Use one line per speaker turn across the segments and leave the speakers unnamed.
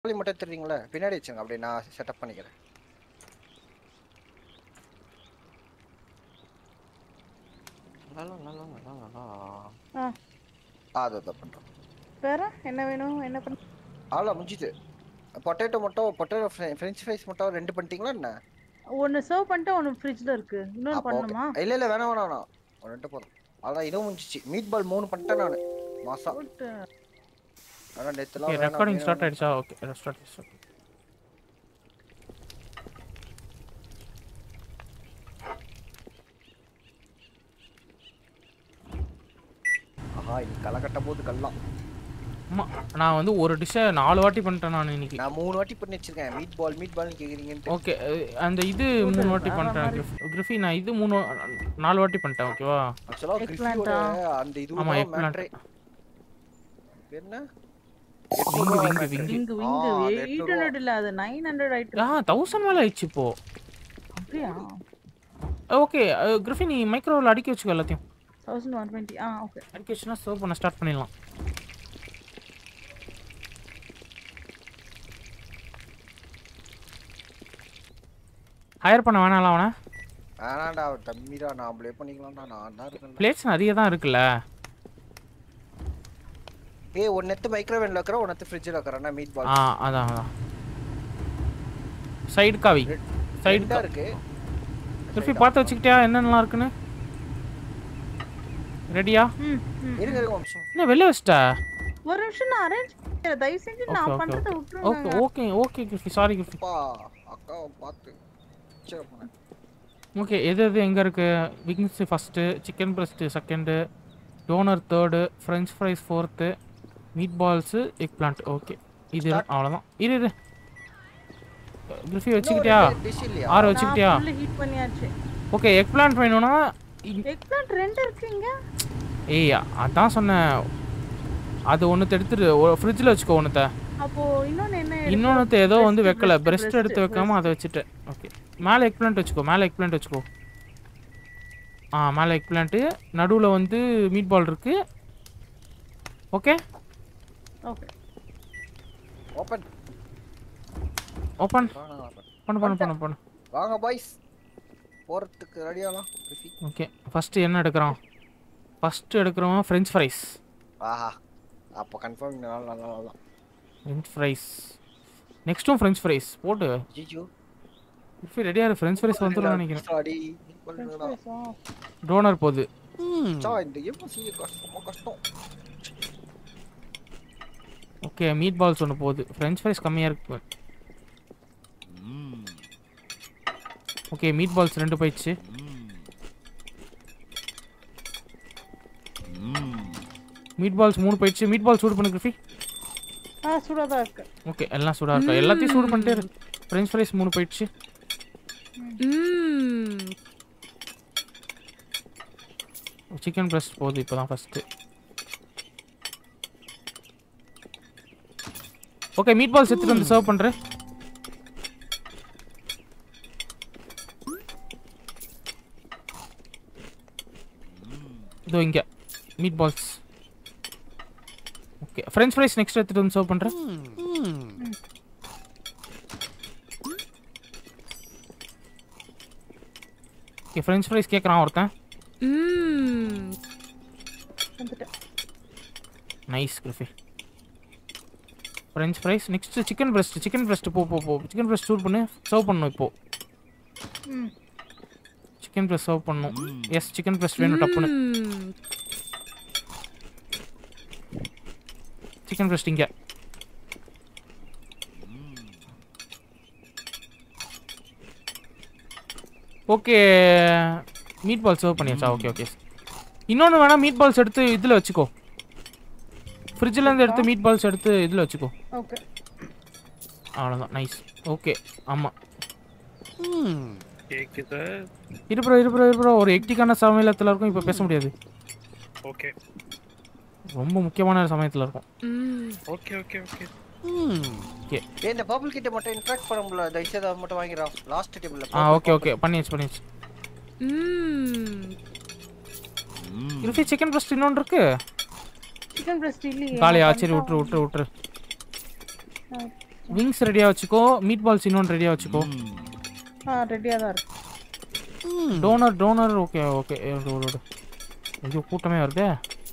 கோழி மட்டும் எடுத்துறீங்களா பின்னாடி வச்சுங்க அப்படியே நான் செட்டப் பண்ணிக்கிறேன் லலா, லலா, லலா, லலா.
ஆ
ஆ அதை தான் பண்ணுறோம்
வேற என்ன வேணும் என்ன பண்ண
அவ்வளோ முடிஞ்சுது பொட்டேட்டோ மட்டும் பொட்டேட்டோ ஃப்ரெஞ்ச் ஃப்ரைஸ் மட்டும் ரெண்டு பண்ணிட்டீங்களா என்ன
ஒன்னு சர்வ் பண்ணிட்டு ஒன்னு ஃப்ரிட்ஜ்ல இருக்கு இன்னொன்னு
அப்போ ஓகே
பண்ணணுமா
இல்லை இல்லை வேணாம் வேணாம் வேணாம் ஒரு ரெண்டு போதும் அதான் இதுவும் முடிஞ்சிச்சு மீட் பால் மூணு பண்ணிட்டேன் நான் மாசம்
போட்டு
அதான்
ஓகே
நேற்றுலாம்
ரெக்கார்டிங் ஸ்டார்ட் ஆயிடுச்சா ஓகே ஸ்டார்ட் ஆயிடுச்சு
ஆஹா இன்னைக்கு களை கட்ட போது கல்லாம்
ஆமா நான் வந்து ஒரு டிஷ்ஷை நாலு வாட்டி பண்ணிட்டேன் நான் இன்னைக்கு
நான் மூணு வாட்டி பண்ணி வச்சிருக்கேன் மீட் பால் மீட் பால்னு கேக்குறீங்கன்ட்டு
ஓகே அந்த இது மூணு வாட்டி பண்ணிட்டேன் கிரிஃப்- கிரிஃபி நான் இது மூணு நாலு வாட்டி பண்ணிட்டேன் ஓகேவா
ஆக்சுவலா
Eggplant
கிரிஃபியோட
ஆ?
அந்த இது
ஆமா, eggplant.
மேட்ரே என்ன
விங்கு விங்கு விங்கு
விங்கு
ஆ,
விங்கு
அது
எயிட்
எட்நூறு
ஹண்ட்ரட் இல்ல அது நைன் ஹண்ட்ரட் ஆயிட்டு
ஆ தௌசண்ட் மேலே ஆயிடுச்சு இப்போ
அப்படியா
ஓகே கிரிஃபி நீ மைக்ரோவில் அடிக்க வச்சுக்கோ எல்லாத்தையும்
தௌசண்ட் ஒன் டுவெண்ட்டி ஆ ஓகே
அடிக்க வச்சுனா சர்வ் பண்ண ஸ்டார்ட் பண்ணிடலாம் ஹையர் பண்ண வேணாம்ல அவனை
வேணாண்டா அவர் தம்பிடா நாமளே பண்ணிக்கலாம்டா நான் தான் இருக்கேன்
பிளேட்ஸ் நிறைய தான் இருக்குல்ல
ஏய் ஒன்னு எடுத்து மைக்ரோவேவ்ல வைக்கிற ஒன்னு எடுத்து ஃப்ரிட்ஜ்ல வைக்கிறேன்னா மீட் பால்
ஆ அதான் அதான் சைடு காவி சைடு
ரெண்டா இருக்கு
கிரிஃபி பார்த்து வச்சுக்கிட்டியா என்னென்னலாம் இருக்குன்னு ரெடியா
ம் ம்
இருங்க இருங்க ஒரு நிமிஷம்
என்ன வெளில வச்சிட்டா
ஒரு நிமிஷம் நான் அரேஞ்ச் தயவு செஞ்சு
ஓகே
நான்
ஓகே
பண்றத
ஓகே
விட்டுருங்க
okay okay Griffy sorry Griffy
அப்பா அக்காவை பார்த்து சரி போனேன்
ஓகே எது எது எங்கே இருக்கு wings first chicken breast second doner third French fries fourth meatballs eggplant okay இது அவ்வளோதான் இரு இரு கிரிஃபி வச்சுக்கிட்டியா
டிஷ் இல்லையா
ஆறு வச்சுக்கிட்டியா
ஃபுல்லி ஹீட் பண்ணியாச்சு
ஓகே எக் பிளான்ட் வேணும்னா இ-
எக் பிளான்ட் ரெண்டு இருக்குங்க
ஏய் அதான் சொன்னேன் அது ஒன்று எடுத்துட்டு ஃப்ரிட்ஜில் வச்சுக்கோ ஒன்றுத்த
அப்போ இன்னொன்னு என்ன எடுக்கணும்?
இன்னொன்று ஏதோ வந்து
Breast,
வைக்கல
breast,
பிரெஸ்ட்
breast,
எடுத்து வைக்காம அதை வச்சுட்டேன் ஓகே மேலே எக் பிளான்ட் வச்சுக்கோ மேலே எக் பிளான்ட் வச்சுக்கோ ஆ மேலே எக் பிளான்ட்டு நடுவில் வந்து மீட் பால் இருக்கு ஓகே
ஓகே
ஓபன்
ஓப்பன்
வாங்க open.
பண்ணு பண்ணு பண்ணு பண்ணு
வாங்க பாய்ஸ் போறதுக்கு ரெடியாலாம் ரிஃபி
ஓகே ஃபஸ்ட்டு என்ன எடுக்கிறோம் ஃபஸ்ட்டு எடுக்கிறோம் ஃப்ரெஞ்ச் ஃப்ரைஸ்
ஆஹா அப்போ கன்ஃபார்ம் நல்லா நல்லா நல்லா
ஃப்ரெஞ்ச் ஃப்ரைஸ் நெக்ஸ்ட்டும் ஃப்ரெஞ்ச் ஃப்ரைஸ் போட்டு
ஜிஜு
இப்போ ரெடியாக ஃப்ரெஞ்ச் ஃப்ரைஸ் வந்துடும் நினைக்கிறேன்
சாரி
French fries ஆ?
டோனர் போகுது
சா இந்த எப்போ செய்ய கஷ்டம் கஷ்டம்
ஓகே மீட் பால்ஸ் ஒன்று போகுது ஃப்ரெஞ்ச் ஃப்ரைஸ் கம்மியாக இருக்கு ஓகே மீட் பால்ஸ் ரெண்டு போயிடுச்சு மீட் பால்ஸ் மூணு போயிடுச்சு மீட் பால் சூடு பண்ணு கிரிஃபி
ஆ சூடாதான் இருக்கு
ஓகே எல்லாம் சூடாக இருக்கும் எல்லாத்தையும் சூடு பண்ணிட்டே இரு ஃப்ரெஞ்ச் ஃப்ரைஸ் மூணு போயிடுச்சு சிக்கன் பிரஸ்ட் போகுது இப்போ தான் ஃபஸ்ட்டு ஓகே மீட் பால்ஸ் எடுத்துட்டு வந்து சர்வ் பண்ணுறேன் இதோ இங்கே meatballs okay French fries next எடுத்துட்டு வந்து சர்வ் பண்ணுறேன் ஓகே ஃப்ரெஞ்ச் ஃப்ரைஸ் கேட்குறான் ஒருத்தன்
வந்துட்டேன்
nice Griffy French fries next chicken breast chicken breast போ போ போ சிக்கன் பிரஸ்ட் சூட் பண்ணு சர்வ் பண்ணணும் இப்போ
ம்
சிக்கன் பிரஸ்ட் சர்வ் பண்ணணும் எஸ் சிக்கன் பிரஸ்ட் வேணும் டப்புன்னு சிக்கன் பிரஸ்ட் இங்கே ஓகே மீட் பால் சர்வ் பண்ணியாச்சா ஓகே ஓகே இன்னொன்று வேணா மீட் பால்ஸ் எடுத்து இதில் வச்சுக்கோ ஃப்ரிட்ஜில் இருந்து எடுத்து மீட் பால்ஸ் எடுத்து இதில் வச்சுக்கோ
ஓகே
அவ்வளோதான் நைஸ் ஓகே ஆமாம்
கேக்குது
இருப்புறோம் இருப்புறோம் இருப்புறோம் ஒரு எக்டிக்கான சமயத்தில் இருக்கும் இப்போ பேச முடியாது
ஓகே
ரொம்ப முக்கியமான சமயத்தில் இருக்கும்
ஓகே ஓகே ஓகே
ஓகே
ஏய் இந்த பபிள் கிட்ட மட்டும் இன்ட்ராக்ட் பண்ண முடியல தயவுசெய்து அதை மட்டும் வாங்கிடா லாஸ்ட் டேபிள்ல
ஆ ஓகே ஓகே பண்ணியாச்சு பண்ணியாச்சு இருஃபி சிக்கன் பிரஸ்ட் இன்னொன்று இருக்கு
சிக்கன் பிரஸ்ட் இல்லையே
காலையா
நான்
சரி
பண்ணிட்டா
விட்டுரு விட்டுரு விட்டுரு விங்ஸ் ரெடியா வச்சுக்கோ மீட் பால்ஸ் இன்னொன்று ரெடியா வச்சுக்கோ
ஆ ரெடியா தான் இருக்கு
டோனர் டோனர் ஓகே ஓகே ஐயோ கூட்டமே வருதே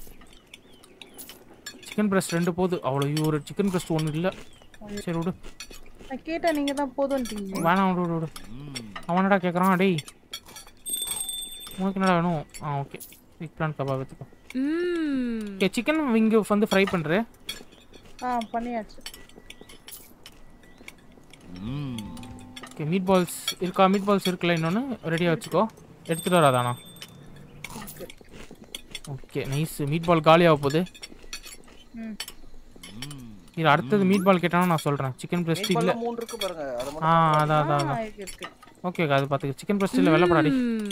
சிக்கன் பிரஸ்ட் ரெண்டு போகுது அவ்வளோ ஐயோ, ஒரு சிக்கன் பிரஸ்ட் ஒன்று இல்லை சரி விடு
நான் கேட்டா நீங்க தான் போதும்ட்டீங்க
வேணாம் விடு விடு விடு அவனடா கேட்குறான் டேய் உனக்கு என்னடா வேணும் ஆ ஓகே பிக் பிளான் கபாப் எடுத்துக்கோ ஓகே சிக்கன் விங்கு வந்து ஃப்ரை பண்ணுறேன்
ஆ பண்ணியாச்சு
ஓகே மீட் பால்ஸ் இருக்கா மீட் பால்ஸ் இருக்குல்ல இன்னொன்று ரெடியாக வச்சுக்கோ எடுத்துகிட்டு வராதானா ஓகே நைஸ் மீட் பால் காலியாக போகுது
ம்
இது அடுத்தது மீட் பால் கேட்டாலும் நான் சொல்கிறேன் சிக்கன் பிரஸ்ட் இல்லை
மீன் மூணு இருக்கு பாருங்க அதை
ஆ
மட்டும்
அதான் அதான்
ஆ
அதான்
இருக்கு இருக்கு
ஓகே அது பார்த்துக்க சிக்கன் பிரஸ்ட் இல்லை வெள்ளப்படாடி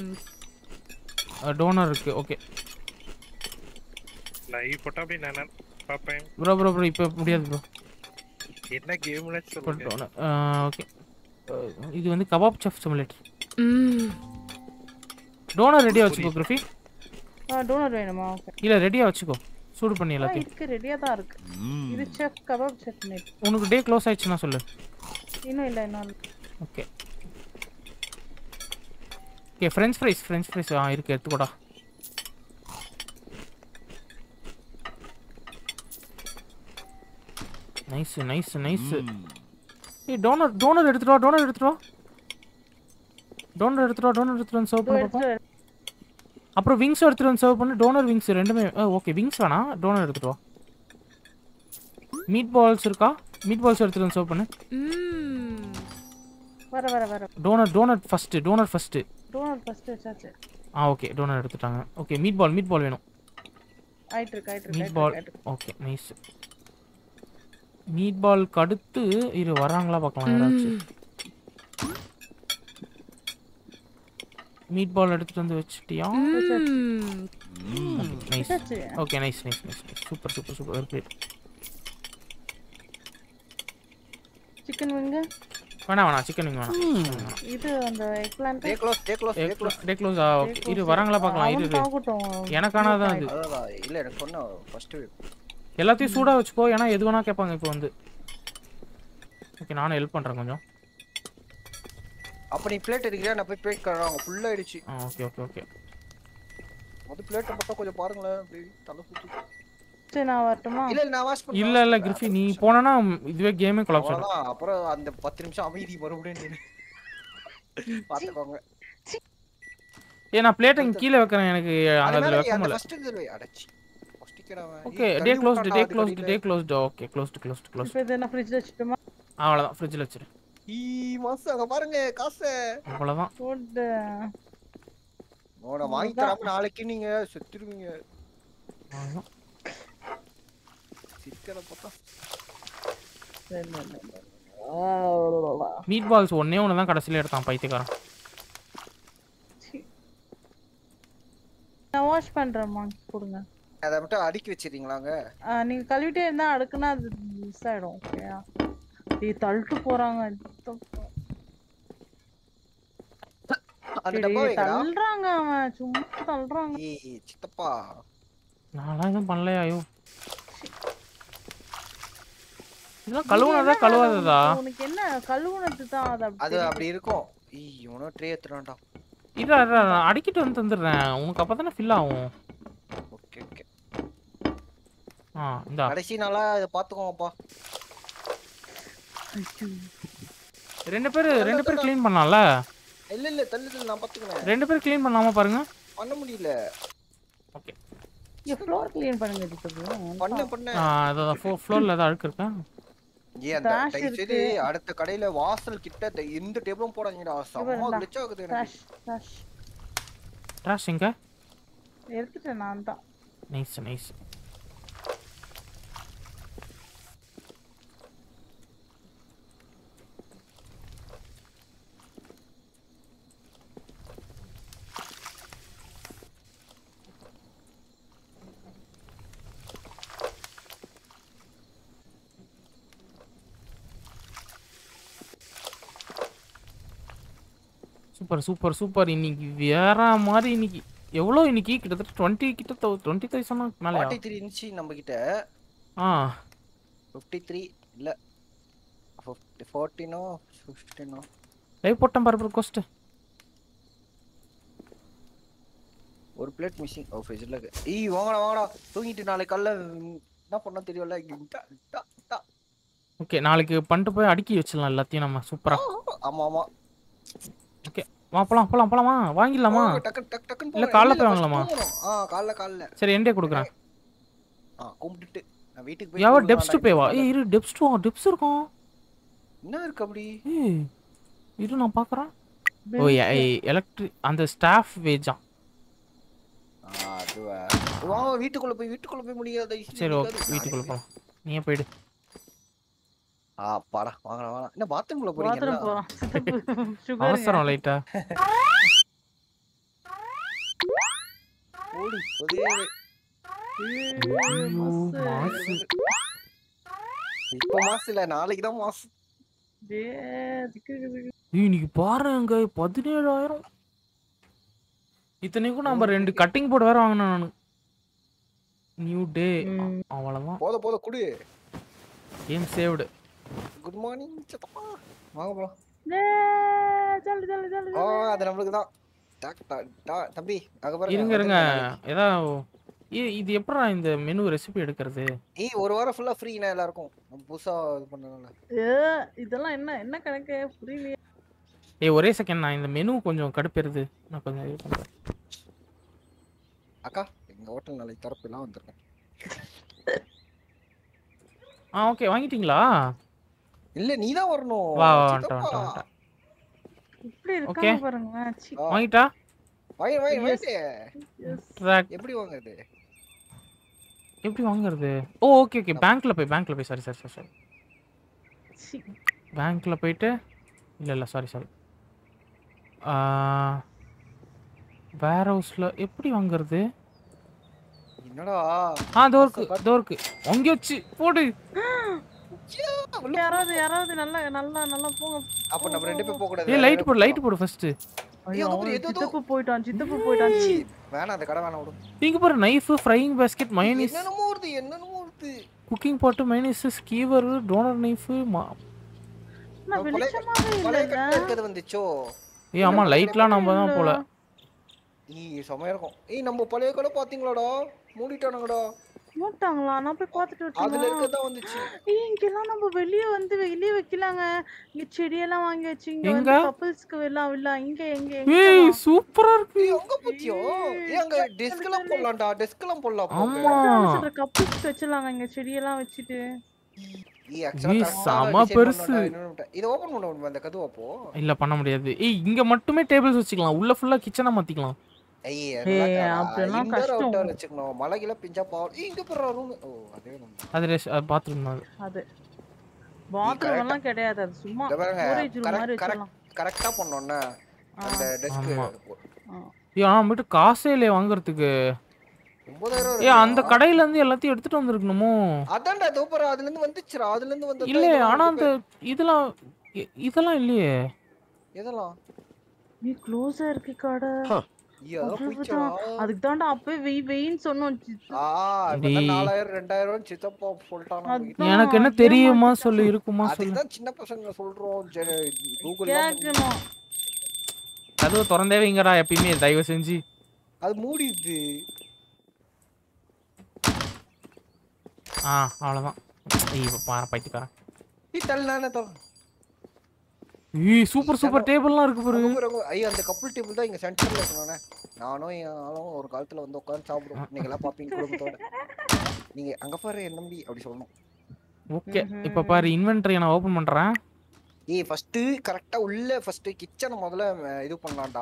டோனர் இருக்குது ஓகே
லைவ் போட்டா அப்படி நான் பார்ப்பேன்
ப்ரோ ப்ரோ ப்ரோ இப்போ முடியாது ப்ரோ
என்ன கேம்ல சொல்லுங்க
டோனர் ஓகே இது வந்து கபாப் செஃப் சிமுலேட்டர் டோனர் ரெடியாக வச்சுக்கோ கிரஃபி
ஆ டோனர் வேணுமா ஓகே
இல்லை ரெடியாக வச்சுக்கோ சூடு பண்ணி
ஆ
எல்லாத்தையும்
இருக்கு ரெடியா தான் இருக்கு இது செஃப் கபாப் செஃப் நெட்
உனக்கு டே க்ளோஸ் ஆயிடுச்சுன்னா சொல்லு
இன்னும் இல்லை இன்னும் இல்ல.
Okay okay French fries French fries ஆ இருக்கு எடுத்துக்கோடா நைஸ் நைஸ் நைஸ் ஏய் டோனர் டோனர் எடுத்துட்டு வா டோனர் எடுத்துட்டு வா டோனர் எடுத்துட்டு வா டோனர் எடுத்துட்டு வந்து சர்வ்
இதோ
பண்ண பாப்போம்
எடுத்துட்டு
அப்புறம் விங்ஸ் எடுத்துட்டு வந்து சர்வ் பண்ணு டோனர் விங்ஸ் ரெண்டுமே ஓகே விங்ஸ் வேணாம் டோனர் எடுத்துட்டு வா மீட் பால்ஸ் இருக்கா மீட் பால்ஸ் எடுத்துட்டு வந்து சர்வ் பண்ணு
வர வர வர
doner doner first doner first
doner first வச்சாச்சு
ஆ ஓகே டோனர் எடுத்துட்டாங்க okay meatball meatball வேணும்
ஆயிட்டு இருக்கு ஆயிட்டு இருக்கு
மீட்
ஆயிட்டு
பால்
இருக்கு, ஆயிட்டு இருக்கு.
ஓகே நைஸ் மீட் பால்க்கு அடுத்து இரு வராங்களா பார்க்கலாம் யாராச்சும் மீட் பால் எடுத்துட்டு வந்து வச்சுட்டியா நைஸ்
வச்சாச்சு
okay nice nice nice super super super great
chicken wing
வேணாம் வேணாம் சிக்கன் வேணாம்
இது அந்த eggplant
day close day close day close
day close ஆ ஓகே இரு வராங்களா பார்க்கலாம் இரு இரு
ஆகட்டும்
எனக்கானதான் இது
அதான் இல்ல எனக்கு சொன்ன ஃபர்ஸ்ட்
எல்லாத்தையும் சூடா வச்சுக்கோ ஏன்னா எது வேணா கேட்பாங்க இப்போ வந்து ஓகே நானும் ஹெல்ப் பண்றேன் கொஞ்சம்
அப்ப நீ பிளேட் எடுக்கிறியா நான் போய் பிளேட் கறாங்க ஃபுல் ஆயிடுச்சு
ஆ ஓகே ஓகே ஓகே
அது பிளேட் மட்டும் கொஞ்சம் பாருங்களேன் அப்படி தலை சுத்து
சரி நான் வரட்டுமா
இல்ல இல்ல நான் வாஷ் பண்ண
இல்ல இல்ல கிரிஃபி நீ போனா இதுவே கேமே கொலாப்ஸ் ஆகும்
அவ்வளவுதான் அப்புறம் அந்த பத்து நிமிஷம் அமைதி மறுபடியும் நின்னு. பாத்துக்கோங்க
ஏ நான் பிளேட் இங்க கீழே வைக்கிறேன் எனக்கு அங்க
அது
அதுல
மேல
வைக்க
அந்த
முடியல
ஃபர்ஸ்ட் இதுல வை அடச்சி ஃபர்ஸ்ட் கிடவன்
okay day closed day closed day closed okay closed closed close
இப்போ இதை நான் ஃப்ரிட்ஜில் வச்சுட்டுமா
அவ்வளவுதான் ஃப்ரிட்ஜில் வச்சிரு
ஈ மாசம் அங்க பாருங்க காசு
அவ்வளவுதான்
போட்டு
உன வாங்கி தராம நாளைக்கு நீங்க செத்துருவீங்க
அவ்வளவுதான்.
சிக்கன பார்த்தா
மீட் பால்ஸ் ஒண்ணே ஒன்று தான் கடைசியில் எடுத்தான் பைத்தியக்காரன்
நான் வாஷ் பண்ணுறேம்மா கொடுங்க
அதை மட்டும் அடுக்கி வச்சிருக்கீங்களாங்க
ஆ, நீங்க கழுவிட்டே இருந்தா அடுக்குனா அது மிஸ் ஆயிடும் ஓகேயா நீ தள்ளிட்டு போறாங்க
அந்த
டேய்,
டப்பா வைக்கடா
தள்ளுறாங்க அவன் சும்மா தள்ளுறாங்க
ஏய் சித்தப்பா
நான்லாம் எதுவும் பண்ணலையா ஐயோ இதெல்லாம்
நீ
கழுவுனதா
என்ன
கழுவாததா
உனக்கு- உனக்கு என்ன கழுவுனது தான் அது அப்படி
அது
தெரியுது.
அப்படி இருக்கும் ஈ இவனும் ட்ரே எடுத்துறான்டா
இல்ல இல்ல, நான் அடிக்கிட்டு வந்து தந்துடுறேன் உனக்கு அப்போ தானே ஃபில் ஆகும்
ஓகே ஓகே
ஆ இந்தா
கடைசி நாளா இதை பாத்துக்கோங்கப்பா
ரெண்டு பேர் ரெண்டு பேர் க்ளீன் பண்ணலாம்ல
இல்ல இல்ல தள்ளு தள்ளு நான் பாத்துக்கிறேன்
ரெண்டு பேர் க்ளீன் பண்ணாம பாருங்க
பண்ண முடியல
ஓகே
இங்க ஃப்ளோர் க்ளீன் பண்ணுங்க இதுக்கு
பண்ண பண்ண
அதான் ஃப்ளோரில் ஏதாவது அழுக்கு இருக்கா
ஏ அந்த
Trash
தயவு செய்து அடுத்த கடையில வாசல் கிட்ட இந்த எந்த டேபிளும் போடாதீங்கடா செம்ம
இந்தா.
glitch ஆகுது எனக்கு
ரஷ் ரஷ்
ட்ராஷ் எங்க
எடுத்துட்டேன் நான் தான்
nice nice super super super இன்னைக்கு வேற மாதிரி இன்னைக்கு எவ்வளோ இன்னைக்கு கிட்டத்தட்ட டுவெண்ட்டி கிட்ட டுவெண்ட்டி தௌசண்ட் மேலே
ஃபார்ட்டி த்ரீ இன்ச்சு நம்ம கிட்ட
ஆ
ஃபிஃப்டி த்ரீ இல்ல ஃபோர்டீனோ ஃபிஃப்டீனோ
லைவ் போட்டேன் பாரு கோஸ்ட்
ஒரு பிளேட் மிஸ்ஸிங் ஓ ஃப்ரிட்ஜில் இருக்கு ஈ வாங்கடா வாங்கடா தூங்கிட்டு நாளைக்கு காலைல ம், என்ன பண்ண தெரியல டா, டா, டா.
ஓகே நாளைக்கு பண்ணிட்டு போய் அடுக்கி வச்சிடலாம் எல்லாத்தையும் நம்ம சூப்பரா
ஆமா ஆமா
ஓகே வா போலாம் போலாம் போலாமா வாங்கிடலாமா
ஓ, டக்கு டக்கு டக்குன்னு
இல்ல,
போங்க.
காலைல
இல்ல,
போய்
first
வாங்கலாமா?
தூங்கணும். ஆ காலைல காலைல
சரி எண்டே கொடுக்குறேன்
ஆ கும்பிட்டுட்டு நான் வீட்டுக்கு போய்
யாவோ
தூங்கலாம்,
டெப்ஸ்
night
பேவா
காலைல.
ஏய் இரு டெப்ஸ் டூ டெப்ஸ் இருக்கும்
என்ன இருக்கு அப்படி
ஏய் இரு நான் பார்க்கறேன் ஓ எலக்ட்ரிக் அந்த ஸ்டாஃப் வேஜா
ஆ அதுவா வாங்க வீட்டுக்குள்ள போய் வீட்டுக்குள்ள போய் முடியாத
சரி ஓகே வீட்டுக்குள்ள போலாம் நீயே போயிடு
ஆ பாடா வாங்கடா வாங்கடா என்ன பாத்ரூம்ல போறீங்க
பாத்ரூம்
எல்லாம்?
போறோம் சித்தப்பு சுகர்
அவசரம் லைட்டா
ஓடி ஒரே
மாசு
இப்ப மாசம் இல்ல நாளைக்கு தான் மாசம்
ஏய், இன்னைக்கு பாருங்க பதினேழாயிரம் இத்தனைக்கும் நம்ம ரெண்டு கட்டிங் போர்டு வேற வாங்கினேன் நானு நியூ டே அவ்வளவுதான்
போத போத குடு
கேம் சேவ்டு
குட் மார்னிங் சத்தப்பா வாங்க போலாம்
ஜல்லு ஜல்லு ஜல்லு
ஓ அது நம்மளுக்கு தான் டாக் டா- டா- தம்பி அங்க பாருங்க
இருங்க இருங்க
hotel நாளைக்கு.
ஏதா இ- இது எப்படா இந்த மெனு ரெசிபி எடுக்கிறது
ஏய் ஒரு வாரம் ஃபுல்லா ஃப்ரீனா எல்லாருக்கும் நம்ம புதுசா இது பண்ணனால
ஏ, இதெல்லாம் என்ன என்ன கணக்கு புரியலையே
ஏய் ஒரே செகண்ட் நான் இந்த மெனு கொஞ்சம் கடுப்பெறுது நான் கொஞ்சம் இது பண்றேன்
அக்கா எங்க ஹோட்டல் நாளைக்கு திறப்பு எல்லாம் வந்திருக்கேன்
ஆ ஓகே வாங்கிட்டீங்களா
இல்ல நீ தான் வரணும்
வா வா வந்துட்டேன்
சித்தப்பா.
வந்துட்டேன் வந்துட்டேன்
இப்படி
Okay.
இருக்காங்க பாருங்க சி,
ஆ,
வாங்கிட்டா
வாங்கி வாங்கி
Yes.
வாங்கிட்டு
yes.
ட்ராக்
எப்படி வாங்குறது
எப்படி வாங்குறது ஓ ஓகே ஓகே பேங்க்ல போய் பேங்க்ல போய் சாரி சாரி சாரி சாரி
சி,
பேங்க்ல போயிட்டு இல்லை இல்லை சாரி சாரி வேர் ஹவுஸில் எப்படி வாங்குறது
என்னடா
ஆ தோ இருக்கு தோ இருக்கு அங்கே வச்சு போடு
ஐயா, உள்ள
யாராவது யாராவது நல்லா நல்லா நல்லா போங்க
அப்ப நம்ம ரெண்டு பேரும் போக கூடாது
ஏய் லைட் போடு லைட் போடு ஃபர்ஸ்ட்
ஐயோ
அங்க பாரு,
அவன்
ஏதோ-
சித்தப்பு போயிட்டான் சித்தப்பு போயிட்டான் சி.
வேணாம் அந்த கடை வேணாம் விடு
இங்க பாரு நைஃப் ஃப்ரையிங் பேஸ்கெட் மயோனிஸ்
என்னென்னமோ வருது என்னென்னமோ வருது
குக்கிங் பாட்டு மைனஸ் ஸ்கீவர் டோனர் நைஃப் மா
நான்
பழைய-
வெளிச்சமாவே
பழைய
இல்லைல்ல
கடையில இருக்கிறது வந்துச்சோ
ஏய் ஆமா லைட்லாம் நம்ம தான் போல
ஈ செமையா இருக்கும் ஏய் நம்ம பழைய கடை பாத்தீங்களாடா மூடிட்டானுங்கடா
மூட்டாங்களா நான் போய் பார்த்துட்டு
அதுல
வரட்டுமா
இருக்கதான் வந்துச்சு
ஏய் இங்கெல்லாம் நம்ம வெளிய வந்து வெளிய வைக்கலாங்க இங்க செடியெல்லாம் வாங்கி வச்சு இங்க வந்து
எங்க?
கப்பிள்ஸ்க்கு எல்லாம் இல்ல இங்க எங்க
ஏய்
எங்க
சூப்பரா இருக்கு
ஏய் அங்க போச்சியோ ஏய் அங்க டெஸ்க் எல்லாம் போடலாம்டா டெஸ்க் எல்லாம் போடலாம் அப்போ அங்க.
ஆமா
கப்பிள்ஸ்க்கு வச்சிடலாங்க இங்க செடியெல்லாம் வச்சுட்டு
ஏய் actually
ஏய்,
correct ஆ
செம
design
பெருசு.
பண்ணணும்டா, இன்னொன்னு இதை ஓபன் பண்ண முடியுமா அந்த கதவு அப்போ
இல்ல பண்ண முடியாது ஏய் இங்க மட்டுமே டேபிள்ஸ் வச்சுக்கலாம் உள்ள ஃபுல்லா கிச்சனா மாத்திக்கலாம்
ஐயே
ஏய், அப்படிலாம்
இன்டோர்
கஷ்டம்.
அவுட்டோர் வச்சுக்கணும் மலைகில பிஞ்சா பாவம் ஏய் இங்க போற ரூம் ஓ அதே room.
அது ரெஸ் பாத்ரூம் தான் அது.
அது பாத்ரூம் எல்லாம் கிடையாது அது சும்மா
இங்க பாருங்க
ஸ்டோரேஜ் ரூம் மாதிரி
கரெக்ட்
வச்சிடலாம்
கரெக்டா பண்ணோம்னா அந்த டெஸ்க்
ஆமா.
ஆ.
ஏய் ஆனா மட்டும் காசே இல்லையே வாங்குறதுக்கு
ஒன்பதாயிரம்
ஏய் அந்த கடையில இருந்து எல்லாத்தையும் எடுத்துட்டு வந்திருக்கணுமோ
அதான்டா தூப்பரா அதுல இருந்து வந்துச்சுடா அதுல இருந்து வந்து
இல்ல ஆனா அந்த இதெல்லாம் இ- இதெல்லாம் இல்லையே
எதெல்லாம்
நீ க்ளோஸா இருக்கு கடை
ஐயோ அதான்
அவ்வளவுதான்.
போயிடுச்சா
அதுக்கு தாண்டா அப்பவே வெய் வெயின்னு சொன்னோம் சி-
ஆ இப்பதான் நாலாயிரம் ரெண்டாயிரம் சித்தப்பா சொல்லிட்டாங்க
அதான்
எனக்கு என்ன தெரியுமா சொல்லு இருக்குமா சொல்லு
அதுக்கு தான் சின்ன பசங்க சொல்றோம் கூகுள்
கேட்கணும்
கதவு திறந்தே வைங்கடா எப்பயுமே தயவு செஞ்சு
அது மூடிடுது
ஆ அவ்வளவுதான் ஏய் இப்ப பாரு பைத்தியக்காரன்
நீ தள்ளினானே தர
ஏய் சூப்பர் சூப்பர் டேபிள்லாம் இருக்கு பாரு
ஐயோ அந்த கப்புள் டேபிள் தான் இங்க சென்டர்ல இருக்கணும் நானும் என் ஆளும் ஒரு காலத்துல வந்து உட்கார்ந்து சாப்பிடுவோம் நீங்க எல்லாம் பாப்பீங்க குடும்பத்தோட நீங்க அங்க பாரு என் தம்பி அப்படி சொல்லணும்
ஓகே இப்ப பாரு இன்வென்டரி நான் ஓபன் பண்றேன்
ஏய் ஃபர்ஸ்ட் கரெக்டா உள்ள ஃபர்ஸ்ட் கிச்சனை முதல்ல அஹ், இது பண்ணலாம்டா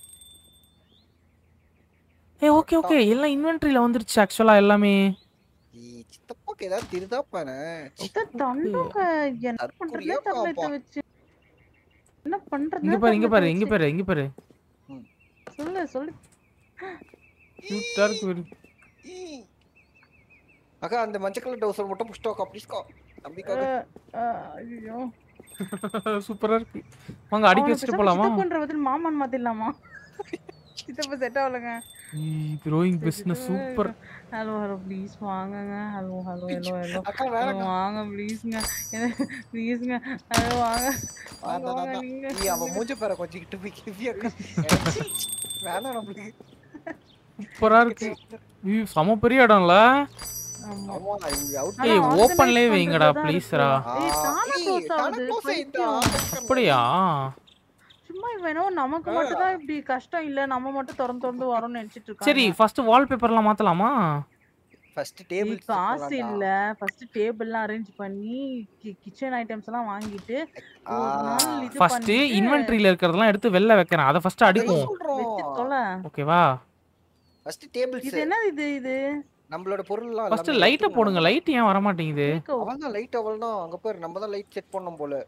ஏய் ஓகே ஓகே எல்லாம் இன்வென்டரியில வந்துருச்சு ஆக்சுவலா எல்லாமே
ஏய் சித்தப்பாக்கு ஏதாவது திருதா பாரு
இத தண்டுங்க என்ன பண்றதுனே
தற்குறியா
தெரியல இத
பாப்பா.
வச்சு என்ன பண்றது
இங்க பாரு இங்க பாரு இங்க பாரு இங்க பாரு
சொல்லு சொல்லு
கியூட்டா இருக்கு பாரு
ஈ. அக்கா அந்த மஞ்சள் கலர் டவுசர் மட்டும் புஷ்டோக்கா ப்ளீஸ்க்கா தம்பிக்காக
ஐயோ
சூப்பரா இருக்கு வாங்க அடிக்க வச்சுட்டு போலாமா
பண்ற பதில் மாமன் மாத்திடலாமா சித்தப்பா செட் ஆகலங்க
growing business super
hello hello please வாங்கங்க ஹலோ ஹலோ ஹலோ ஹலோ
அக்கா
ஹலோ
வேணாம்
வாங்க ப்ளீஸ்ங்க ப்ளீஸ்ங்க ஹலோ வாங்க வாங்க
வேண்டாம்,
வாங்க
வேண்டாம்.
நீங்க
நீ அவன் மூஞ்ச பேர கொஞ்சம் கிட்ட போய் கிவி அக்கா வேணாம் நம்மளுக்கு
சூப்பரா இருக்கு ஐயோ, செம பெரிய இடம்ல
ஆமா
ஆமா இங்க அவுட்
ஏய்,
ஆனா
open லயே
organize
வைங்கடா,
பண்றதுதான்
please
இருக்கு.
ரா.
ஏய், தானா close ஆகுது, பைத்தியம்.
அப்படியா
சும்மா இவன் என்னவோ நமக்கு மட்டும் தான் இப்படி கஷ்டம் இல்ல நம்ம மட்டும் திறந்து திறந்து வரோம்னு நினைச்சிட்டு இருக்கான்
சரி ஃபர்ஸ்ட் வால்பேப்பர்லாம் மாத்தலாமா
ஃபர்ஸ்ட்
ஏய்,
டேபிள்
காசு இல்ல ஃபர்ஸ்ட் டேபிள் எல்லாம் அரேஞ்ச் பண்ணி கிச்சன் ஐட்டம்ஸ் எல்லாம் வாங்கிட்டு ஒரு நாள் இது
ஃபர்ஸ்ட்
பண்ணிட்டு
இன்வென்ட்ரியில இருக்கிறதெல்லாம் எடுத்து வெளில வைக்கிறேன் அதை ஃபர்ஸ்ட் அடிக்கும்
வச்சு தொலை.
ஓகேவா
ஃபர்ஸ்ட் டேபிள்ஸ்
இது என்ன இது இது
நம்மளோட பொருள்லாம்
ஃபர்ஸ்ட் லைட்டை போடுங்க லைட் ஏன் வர மாட்டேங்குது
கேக்க
அவன் தான் லைட் அவள் தான் அங்க பாரு நம்ம தான் லைட் செட் பண்ணோம் போல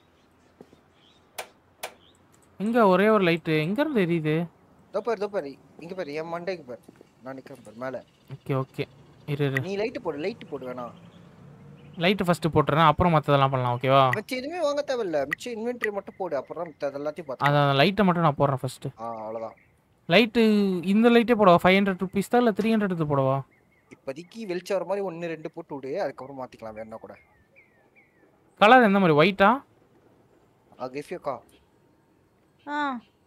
எங்க ஒரே ஒரு லைட் எங்க இருந்து எரியுது
இதோ பாரு இதோ பாரு இங்க பாரு என் மண்டைக்கு பாரு நான் நிக்கிறேன் பாரு மேல
ஓகே ஓகே இரு இரு
நீ லைட் போடு லைட் போடு வேணாம்
லைட் ஃபர்ஸ்ட் போட்டுறேன் அப்புறம் மத்ததெல்லாம் பண்ணலாம் ஓகேவா
மிச்சம் எதுவுமே வாங்க தேவையில்ல மிச்சம் இன்வென்டரி மட்டும் போடு அப்புறம் மிச்சம் எல்லாத்தையும் பார்த்து
அந்த லைட்டை மட்டும் நான் போடுறேன் ஃபர்ஸ்ட்
ஆ அவ்வளவுதான்
லைட்டு இந்த லைட்டே போடவா ஃபைவ் ஹண்ட்ரட் ருபீஸ் தான் இல்லை த்ரீ ஹண்ட்ரட் எடுத்து போடவா
இப்போதைக்கு வெளிச்சம் வர மாதிரி ஒன்னு ரெண்டு போட்டு விடு அதுக்கப்புறம் மாத்திக்கலாம் வேணா கூட
கலர் எந்த மாதிரி ஒயிட்டா
ஆ கிஃப்யூக்கா
ஆ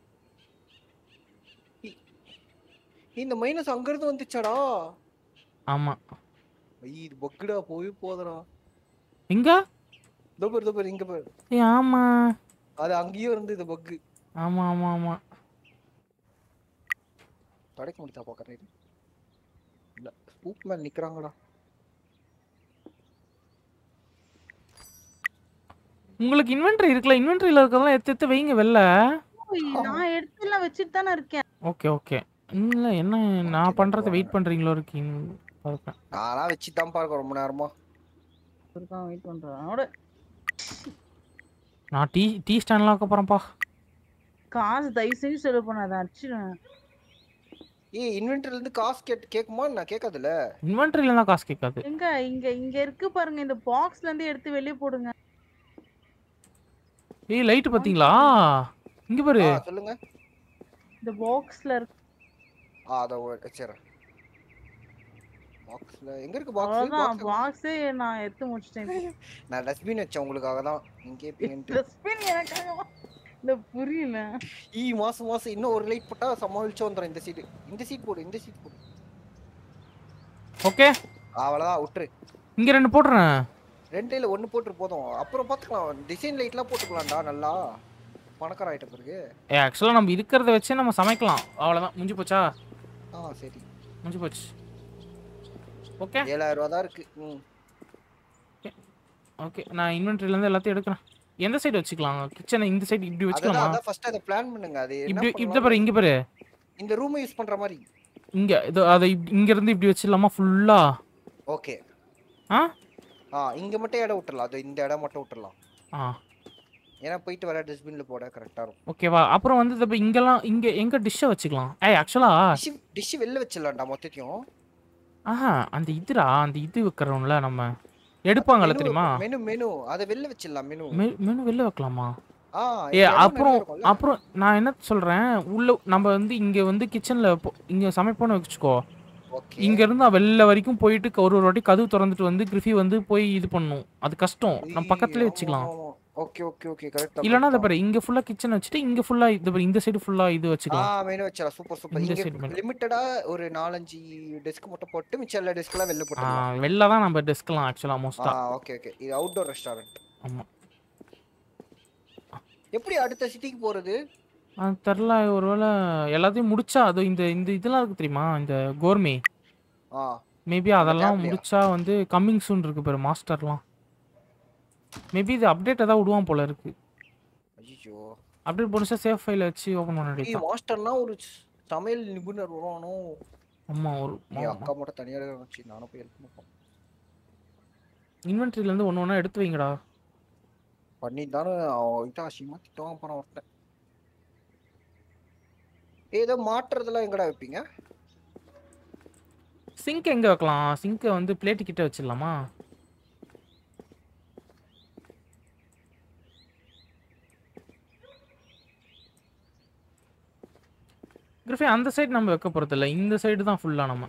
இந்த மைனஸ் அங்க இருந்து வந்துச்சாடா
ஆமா
ஐய் இது பக்குடா போய் போதடா
எங்க
இதோ பாரு இதோ பாரு இங்க பாரு
ஏய் ஆமா
அது அங்கேயும் இருந்து இது பக்கு
ஆமா ஆமா ஆமா
தடைக்க முடியுதா பாக்குறேன் இல்ல ஸ்பூக் மேல நிக்கிறாங்கடா
உங்களுக்கு இன்வென்ட்ரி இருக்குல்ல இன்வென்ட்ரியில் இருக்கிறதெல்லாம் எடுத்து எடுத்து வைங்க வெளில
ஓய், நான் எடுத்து எல்லாம் வச்சுட்டு தானே இருக்கேன்
ஓகே ஓகே இல்லை என்ன நான் பண்ணுறத வெயிட் பண்ணுறீங்களோ இருக்கீங்க பார்ப்பேன்
நானா வச்சு தான் பார்க்க ரொம்ப நேரமா
இருக்கான் வெயிட் பண்றான் அவனோட
நான் டீ டீ ஸ்டாண்ட்லாம் வைக்க போகிறேன்ப்பா
காசு தயவு செஞ்சு செலவு பண்ணாத அடிச்சிடுவேன்
ஏய் இன்வென்டரில இருந்து காசு கேட்டு கேக்குமா நான் கேட்காதுல
இன்வென்ட்ரியில் தான் காசு கேட்காது
எங்க இங்க இங்க இருக்கு பாருங்க இந்த பாக்ஸ்ல இருந்து எடுத்து வெளியே போடுங்க
ஏய் லைட்டு பார்த்தீங்களா இங்கே பாரு
ஆ சொல்லுங்க
இந்த பாக்ஸ்ல இருக்கு
ஆ அத வச்சிரேன் பாக்ஸ்ல எங்க இருக்கு
அவ்வளவுதான்
பாக்ஸ்
பாக்ஸே நான் எடுத்து முடிச்சிட்டேன்
நான் டஸ்ட்பின் வச்சேன் உங்களுக்காக தான் நீங்க கேப்பீங்கன்ட்டு
டஸ்ட்பின் எனக்காக இந்த புரியல
ஈ மாசம் மாசம் இன்னும் ஒரு லைட் போட்டா சமாளிச்சு வந்துடும் இந்த சீட் இந்த சீட் போடு இந்த சீட் போடு
ஓகே
அவ்வளவுதான் விட்டுரு
இங்கே ரெண்டு போடுறேன்
ரெண்டு இல்ல ஒண்ணு போட்டுரு போதும் அப்புறம் பாத்துக்கலாம் டிசைன் லைட்லாம் போட்டுக்கலாம்டா நல்லா பணக்கார ஆயிட்ட பிறகு
ஏ ஆக்சுவலாக நம்ம இருக்கிறத வச்சே நம்ம சமைக்கலாம் அவ்வளோதான் முடிஞ்சு போச்சா
ஆ சரி
முடிஞ்சு போச்சு ஓகே
ஏழாயிரம் ரூபா தான் இருக்கு ம்
ஓகே நான் இன்வென்ட்ரிலேருந்து எல்லாத்தையும் எடுக்கிறேன் எந்த சைடு வச்சுக்கலாம் கிச்சனை இந்த சைடு இப்படி
அதான்
வச்சுக்கலாமா
அதான் ஃபர்ஸ்ட் அதை பிளான் பண்ணுங்க அது என்ன
இப்படி இப்படி
பண்ணலாம்?
பாரு இங்கே பாரு
இந்த ரூமை யூஸ் பண்ற மாதிரி
இங்கே இது அதை இப்படி- இங்கேருந்து இப்படி வச்சிடலாமா ஃபுல்லாக
ஓகே
ஆ
ஆ இங்க மட்டும் இடம் விட்டுறலாம் அது இந்த இடம் மட்டும் விட்டுறலாம்
ஆ
ஏன்னா போயிட்டு வர டஸ்ட்பின்ல போட கரெக்டா இருக்கும்
ஓகேவா அப்புறம் வந்து இப்போ இங்கெல்லாம் இங்கே எங்கே டிஷ்ஷை வச்சுக்கலாம் ஏய் ஆக்சுவலாக
டிஷ் டிஷ் வெளில வச்சிடலாம்டா மொத்தத்தையும்
ஆஹா அந்த இதுடா அந்த இது வைக்கிறோம்ல நம்ம எடுப்பாங்கல்ல தெரியுமா
மெனு மெனு அதை வெளில வச்சிடலாம் மெனு
மெ- மெனு வெளில வைக்கலாமா
ஆ
ஏ
இங்க இடம்
அப்புறம்
நிறைய இருக்கும்ல?
அப்புறம் நான் என்ன சொல்றேன் உள்ள நம்ம வந்து இங்க வந்து கிச்சன்ல இங்க சமைப்போம்னு வச்சுக்கோ
ஓகே
இங்க இருந்து வெளில வரைக்கும் போயிட்டு க- ஒரு ஒரு வாட்டி கதவு திறந்துட்டு வந்து கிரிஃபி வந்து போய் இது பண்ணும் அது கஷ்டம் நம்ம பக்கத்துலயே வச்சுக்கலாம்
ஓகே ஓகே ஓகே கரெக்ட்
இல்லனா அதை பாரு இங்க ஃபுல்லா கிச்சன் வச்சுட்டு இங்க ஃபுல்லா இது பாரு இந்த சைடு ஃபுல்லா இது
ஆ
வச்சுக்கலாம்
மெனு வச்சிடலாம் சூப்பர் சூப்பர்
இந்த
இங்க
side menu.
லிமிட்டடா ஒரு நாலஞ்சு டெஸ்க் மட்டும் போட்டு மிச்சம் எல்லா டெஸ்க்லாம் வெளில
ஆ,
போட்டுடலாம்
வெளில தான் நம்ம டெஸ்க்லாம் ஆக்சுவலா
ஆ
மோஸ்டா
ஓகே ஓகே இது அவுட்டோர் ரெஸ்டாரண்ட்
ஆமா
எப்படி அடுத்த சிட்டிக்கு போறது
அது தெரில ஒருவேளை எல்லாத்தையும் முடிச்சா அது இந்த இந்த இதெல்லாம் இருக்கு தெரியுமா இந்த கோர்மே
ஆ
மேபி அதெல்லாம்
tabலயா?
முடிச்சா வந்து கம்மிங் சூன் இருக்கு பாரு மாஸ்டர்லாம் மேபி இது அப்டேட் ஏதாவது விடுவான் போல இருக்கு
ஐயோ
அப்டேட் போனுச்சா சேஃப் ஃபைல வச்சு ஓபன் பண்ண
ஏய்
வேண்டியது
மாஸ்டர்னா ஒரு சமையல் நிபுணர் வருவானோ
ஆமா ஒரு
ஏய் அக்கா மட்டும் தனியா இருந்துச்சு நானும் போய் ஹெல்ப் பண்ணேன்
இன்வென்ட்ரில இருந்து ஒண்ணு ஒண்ணா எடுத்து வைங்கடா
பண்ணி தானே அவன்கிட்ட அசிங்கமா திட்டுவான் அப்புறம் ஒருத்தன் ஏதோ மாட்டுறதெல்லாம் எங்கடா வைப்பீங்க
சிங்க் எங்க வைக்கலாம் சிங்கை வந்து பிளேட் கிட்ட வச்சிடலாமா கிரிஃபி அந்த சைடு நம்ம வைக்க போறது இல்ல இந்த சைடு தான் ஃபுல்லா நம்ம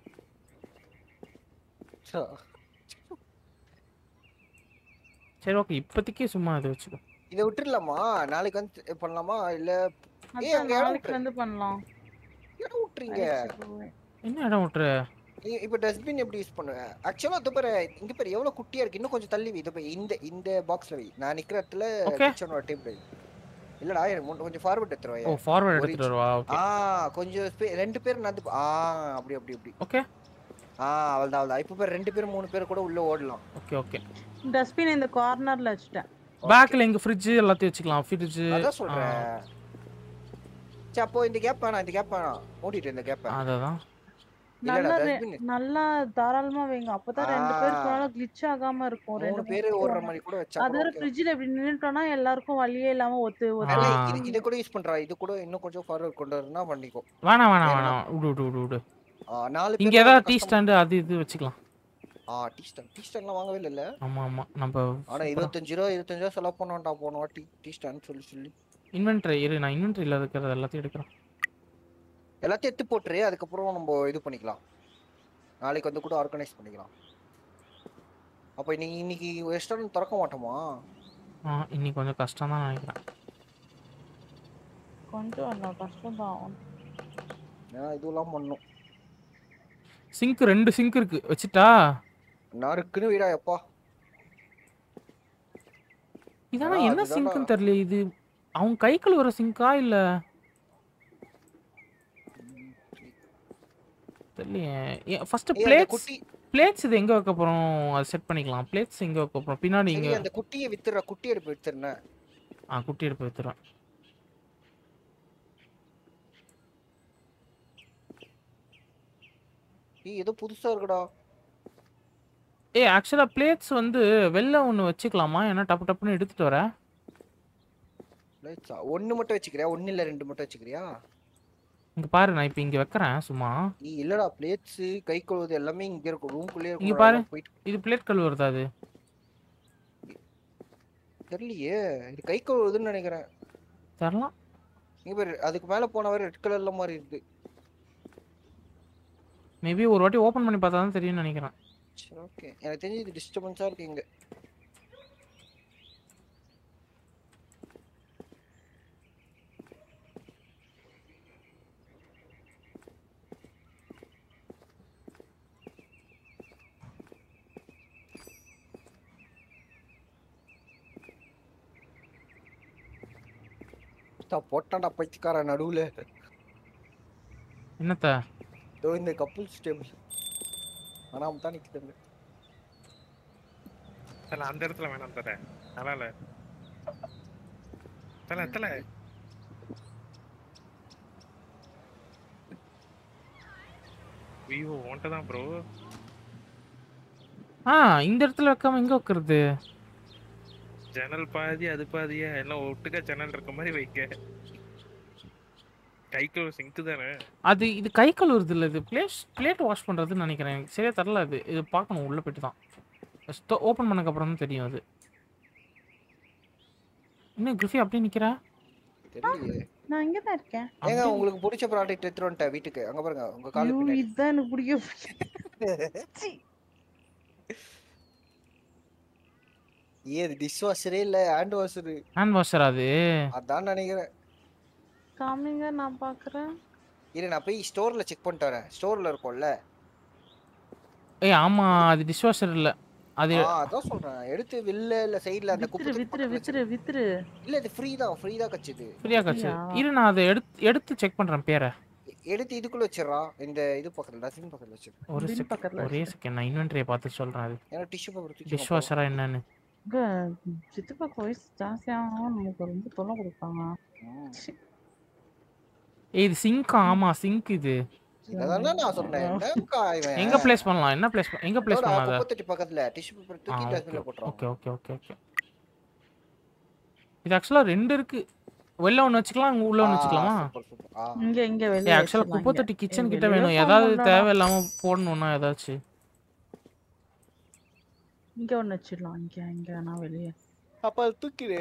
சரி ஓகே இப்போதைக்கு சும்மா இது வச்சுக்கோ
இதை விட்டுடலாமா நாளைக்கு வந்து பண்ணலாமா இல்ல ஏய்,
அதான்
அங்க இடம்
நாளைக்கு
விட்டுரு.
வந்து பண்ணலாம்
இடம் விட்டுறீங்க
என்ன இடம் விட்டுரு
இ- இப்ப டஸ்ட்பின் எப்படி யூஸ் பண்ணுவேன் ஆக்சுவலா அது பாரு இங்க பாரு எவ்வளவு குட்டியா இருக்கு இன்னும் கொஞ்சம் தள்ளி வை இது பாரு இந்த இந்த பாக்ஸ்ல வை நான் நிக்கிற இடத்துல
Okay.
கிச்சனோட டேபிள் இல்லடா எனக்கு முன்ன கொஞ்சம் ஃபார்வர்ட் எடுத்துருவா
ஓ ஃபார்வர்ட்
ஒரு
எடுத்துட்டு வருவா ஓகே
ஆ கொஞ்சம் ஸ்பே- ரெண்டு பேர் நடந்து போ- ஆ அப்படி அப்படி அப்படி
ஓகே
ஆ அவள்தான் அவள்தான் இப்போ பேர் ரெண்டு பேர் மூணு பேர் கூட உள்ள ஓடலாம்
ஓகே ஓகே
டஸ்ட்பின் இந்த கார்னர்ல வச்சுட்டேன்
பேக்ல எங்க ஃப்ரிட்ஜ் எல்லாத்தையும் வச்சுக்கலாம் ஃப்ரிட்ஜ்
அதான் சொல்றேன் சரி அப்போ இந்த கேப் வேணாம் இந்த கேப் வேணாம் மூடிட்டு இந்த கேப்
அததான்
இல்லடா
நல்லா ரெ-
டஸ்ட்பின்
நல்லா தாராளமா வைங்க அப்பதான் ரெண்டு
ஆ.
பேருக்கு மேல கிளிச் ஆகாம இருக்கும்
மூணு
ரெண்டு
பேர் ஓடுற மாதிரி கூட வச்சா
அது வேற ஃப்ரிட்ஜ்ல இப்படி நின்னுட்டோம்னா எல்லாருக்கும் வழியே இல்லாம ஒத்து ஒத்து
அதனால
ஆ.
இது- இதை கூட யூஸ் பண்றா இது கூட இன்னும் கொஞ்சம் ஃபார்வர்ட் கொண்டு வரணும்னா பண்ணிக்கோ
வேணாம் வேணாம்
வேணாம்.
வேணாம் விடு விடு விடு விடு
ஆ, நாலு
இங்க
பேர்
ஏதாவது டீ
கஷ்டமா-
ஸ்டாண்டு அது இது வச்சுக்கலாம்
ஆ டீ ஸ்டாண்ட் டீ ஸ்டாண்ட்லாம் வாங்கவே இல்லைல்ல
ஆமா ஆமா நம்ம
ஆனா இருபத்தஞ்சு ரூபா இருபத்தஞ்சு ரூபா செலவு பண்ணோம்டா போன வாட்டி டீ ஸ்டாண்ட் சொல்லி சொல்லி
இன்வென்ட்ரி இரு நான் இன்வென்ட்ரியில் இருக்கிறது எல்லாத்தையும் எடுக்கிறேன்
எல்லாத்தையும் எடுத்து போட்டுரு அதுக்கப்புறம் நம்ம இது பண்ணிக்கலாம் நாளைக்கு வந்து கூட ஆர்கனைஸ் பண்ணிக்கலாம் அப்போ இன்னைக்கு இன்னைக்கு ரெஸ்டாரண்ட் திறக்க மாட்டோமா
ஆ இன்னைக்கு கொஞ்சம் கஷ்டம் தான் நினைக்கிறேன்
கொஞ்சம் இல்ல கஷ்டம் தான்
ஏன்னா இதுவெல்லாம் பண்ணும்
சிங்க் ரெண்டு சிங்க் இருக்கு வச்சுட்டா
நறுக்குன்னு வீடா எப்பா
இதெல்லாம்
ஆ,
என்ன
அதுதான்டா.
சிங்க்னு தெரியல இது அவங்க கை கழுவுற சிங்கா இல்ல தெரியலையே ஃபர்ஸ்ட்
ஏய், அந்த
பிளேட்ஸ்
குட்டி
பிளேட்ஸ் இது எங்க வைக்க போறோம் அதை செட் பண்ணிக்கலாம் பிளேட்ஸ் எங்க வைக்க போறோம் பின்னாடி
சரி
இங்க
அந்த குட்டியை வித்துற குட்டி எடுப்பு வித்துறேன்
ஆ குட்டி எடுப்பு வைத்துறேன்
ஏய் ஏதோ புதுசா இருக்குடா
ஏய் ஆக்சுவலா பிளேட்ஸ் வந்து வெளில ஒன்று வச்சுக்கலாமா ஏன்னா டப்பு டப்புன்னு எடுத்துட்டு வரேன்
லைட்ஸா ஒன்னு மட்டும் வச்சுக்கிறியா ஒன்னு இல்ல ரெண்டு மட்டும் வச்சுக்கிறியா
இங்க பாரு நான் இப்போ இங்க வைக்கிறேன் சும்மா
நீ இல்லடா பிளேட்ஸ் கை கழுவுது எல்லாமே இங்க இருக்கும் ரூம்குள்ளேயே
இங்க
இருக்கும்
பாரு.
போயிட்டு
இது பிளேட் கழுவுறதா அது
தெரியலையே இது கை கழுவுதுன்னு நினைக்கிறேன்
தரலாம்
இங்க பாரு அதுக்கு மேல போன வரை ரெட் கலர்ல மாதிரி இருக்கு
மேபி ஒரு வாட்டி ஓப்பன் பண்ணி பார்த்தா தான் தெரியும்னு நினைக்கிறேன்
சரி ஓகே எனக்கு தெரிஞ்சு இது டிஸ்டர்பன்ஸா இருக்கு இங்க தா, போட்டான்டா பைத்தியக்கார நடுவுல
என்னத்த
இதோ இந்த கப்புள்ஸ் டேபிள் ஆனாம தான் நிக்குதுங்க
தல அந்த இடத்துல வேணாம் தல நல்லா இல்ல தல தல விவோ உன்ட்ட தான் ப்ரோ
ஆ இந்த இடத்துல வைக்காம எங்க வைக்கிறது
ஜன்னல் பாதி அது பாதியா எல்லாம் ஒட்டுக்கா ஜன்னல் இருக்க மாதிரி வைக்க கைக்கு சிங்க் தானே
அது இது கை கழுவுறது இல்லை இது பிளேஸ் பிளேட் வாஷ் பண்ணுறதுன்னு நினைக்கிறேன் எனக்கு சரியா தெரில அது இது பார்க்கணும் உள்ளே போயிட்டு தான் ஓப்பன் பண்ணக்கப்புறம் தான் தெரியும் அது என்ன கிரிஃபி அப்படியே நிற்கிறா
தெரியலையே
நான் இங்க தான் இருக்கேன்
ஏங்க உங்களுக்கு பிடிச்ச ப்ராடக்ட் எடுத்துட்டு வந்துட்டேன் வீட்டுக்கு அங்க பாருங்க உங்க காலு
ஐயோ,
பின்னாடி
இதுதான் எனக்கு பிடிக்கும்
ஏ இது டிஷ் வாஷரே இல்ல ஹேண்ட் வாஷரு
ஹேண்ட் வாஷர் அது
அதான் நினைக்கிறேன்
காமிங்க நான் பாக்குறேன்
இரு நான் போய் ஸ்டோர்ல செக் பண்ணிட்டு வரேன் ஸ்டோர்ல இருக்கும்ல
ஏய் ஆமாம் அது டிஷ் வாஷர் இல்லை அது
ஆ அதான் சொல்றேன் எடுத்து வெளில இல்ல சைடுல அந்த
வித்துரு
குப்பை
வித்துரு வித்துரு வித்துரு
இல்ல இது ஃப்ரீ தான் ஃப்ரீ தான் கச்சுது
ஃப்ரீயா கச்சு
அப்படியா?
இரு நான் அதை எடுத்து எடுத்து செக் பண்ணுறேன் பேரை
எடுத்து இதுக்குள்ள வச்சிடறா இந்த இது பக்கத்துல டஸ்ட்பின் பக்கத்துல வச்சிரு
ஒரு
Bin
செகண்ட்
பக்கத்துல
ஒரே செகண்ட் நான் இன்வென்ட்ரியை பார்த்து சொல்கிறேன் அது
ஏன்னா டிஷ்யூ பேப்பர் தூக்கி
டிஷ் வாஷரா என்னன்னு
இங்க சித்தப்பாக்கு வயசு ஜாஸ்தியாகவும் நமக்கு ரொம்ப தொல்லை கொடுப்பாங்க சி.
ஏய் இது சிங்க் ஆமாம் சிங்க் இது
இதானே நான் சொன்னேன் என்னக்கா இவன்
எங்கே ப்ளேஸ் பண்ணலாம் என்ன ப்ளேஸ் எங்கே ப்ளேஸ்
இதோட
பண்ணலாம் அதை
குப்பை தொட்டி பக்கத்துல டிஷ்யூ பேப்பர்
ஆ
தூக்கி
ஓகே
டஸ்ட்பின்ல போட்டுறான்
ஓகே ஓகே ஓகே ஓகே இது ஆக்சுவலாக ரெண்டு இருக்கு வெளில ஒன்று வச்சுக்கலாம் அங்கே உள்ள ஒன்று வச்சுக்கலாமா
சூப்பர் சூப்பர் ஆ
இங்க இங்க
ஏ
வெளிய
ஆக்சுவலாக
வச்சிடலாம்
குப்பை
இங்க.
தொட்டி கிச்சன்
இங்க
கிட்ட
வெளிய
வேணும்
form
ஏதாவது
பண்ணலாம்.
தேவையில்லாமல் போடணும்னா ஏதாச்சும்
இங்க ஒண்ணு வச்சிடலாம் இங்க இங்க நான் வெளியே
அப்ப அது தூக்கிடு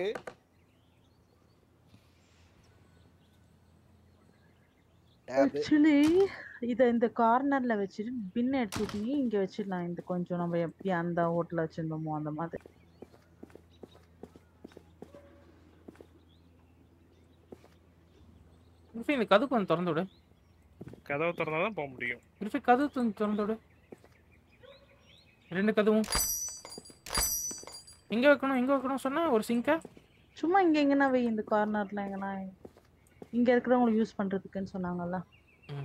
டேப்
ஆக்சுவலி இத இந்த கார்னர்ல வச்சுட்டு பின் எடுத்துட்டு இங்க வச்சிடலாம் இந்த கொஞ்சம் நம்ம எப்படி அந்த ஹோட்டல்ல வச்சிருந்தோமோ அந்த மாதிரி
கிரிஃபி இந்த கதவு கொஞ்சம் திறந்து விடு
கதவை திறந்தாதான் போக முடியும்
கிரிஃபி கதவு கொஞ்சம் திறந்து விடு ரெண்டு கதவும் எங்க வைக்கணும் எங்க வைக்கணும் சொன்ன ஒரு சிங்கை
சும்மா இங்க எங்கனா வை இந்த கார்னர்ல எங்கனா இங்க இருக்கிறவங்க யூஸ் பண்றதுக்குன்னு சொன்னாங்கல்ல
ம்.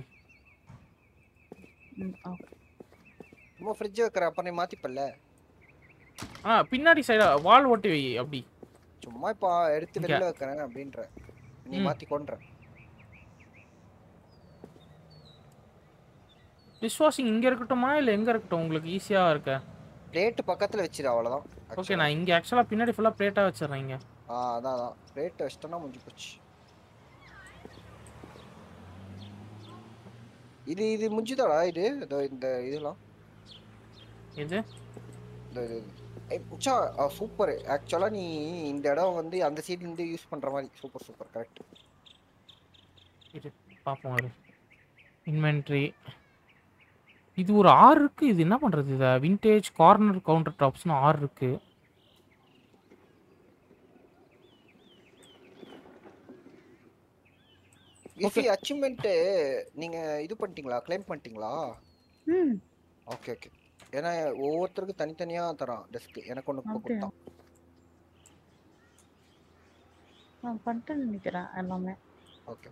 ம், okay.
சும்மா ஃப்ரிட்ஜ் வைக்கிற அப்ப நீ மாத்திப்பல்ல
ஆ பின்னாடி சைடா வால் ஓட்டி வை அப்படி
சும்மா இப்போ எடுத்து
இங்க.
வெளில வைக்கிறேன் அப்படின்ற நீ
ம்.
மாத்தி கொன்ற
டிஷ் வாஷிங் இங்க இருக்கட்டுமா இல்ல எங்க இருக்கட்டும் உங்களுக்கு ஈஸியா இருக்க
பிளேட் பக்கத்துல வச்சிரு அவ்வளவுதான்
ஓகே
actually.
நான் இங்க ஆக்சுவலா பின்னாடி ஃபுல்லா பிளேட்டா வச்சிடுறேன் இங்க
ஆ அதான் அதான் பிளேட் வச்சிட்டோம்னா முடிஞ்சு போச்சு இது இது முடிஞ்சுதாடா இது இதோ இந்த இதெல்லாம்
இது
இந்த இது இது. ஏய் புச்சா சூப்பர் ஆக்சுவலா நீ இந்த இடம் வந்து அந்த சைடு இருந்து யூஸ் பண்ற மாதிரி சூப்பர் சூப்பர் கரெக்ட்
இது பார்ப்போம் ஒரு இன்வென்ட்ரி இது ஒரு ஆறு இருக்கு இது என்ன பண்றது இத விண்டேஜ் கார்னர் கவுண்டர் டாப்ஸ்னு ஆறு இருக்கு
இஃபி அச்சீவ்மெண்ட் நீங்க இது பண்ணிட்டீங்களா க்ளைம் பண்ணிட்டீங்களா
ம்
ஓகே ஓகே ஏன்னா ஒவ்வொருத்தருக்கும் தனித்தனியா தரான் டெஸ்க் எனக்கு ஒன்று
அப்படியா?
கொடுத்தான்
நான் பண்ணிட்டேன்னு நினைக்கிறேன் எல்லாமே
ஓகே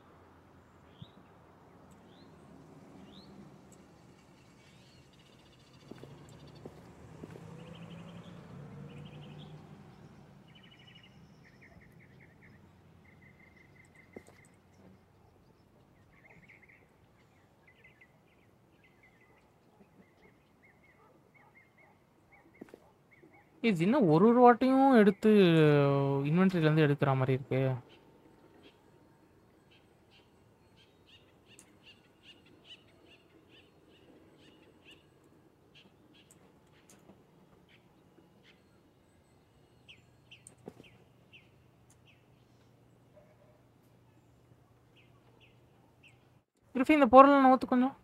இது என்ன ஒரு ஒரு வாட்டியும் எடுத்து இன்வென்ட்ரில இருந்து எடுக்கிற மாதிரி இருக்கு கிரிஃபி இந்த பொருளை நோத்து கொஞ்சம்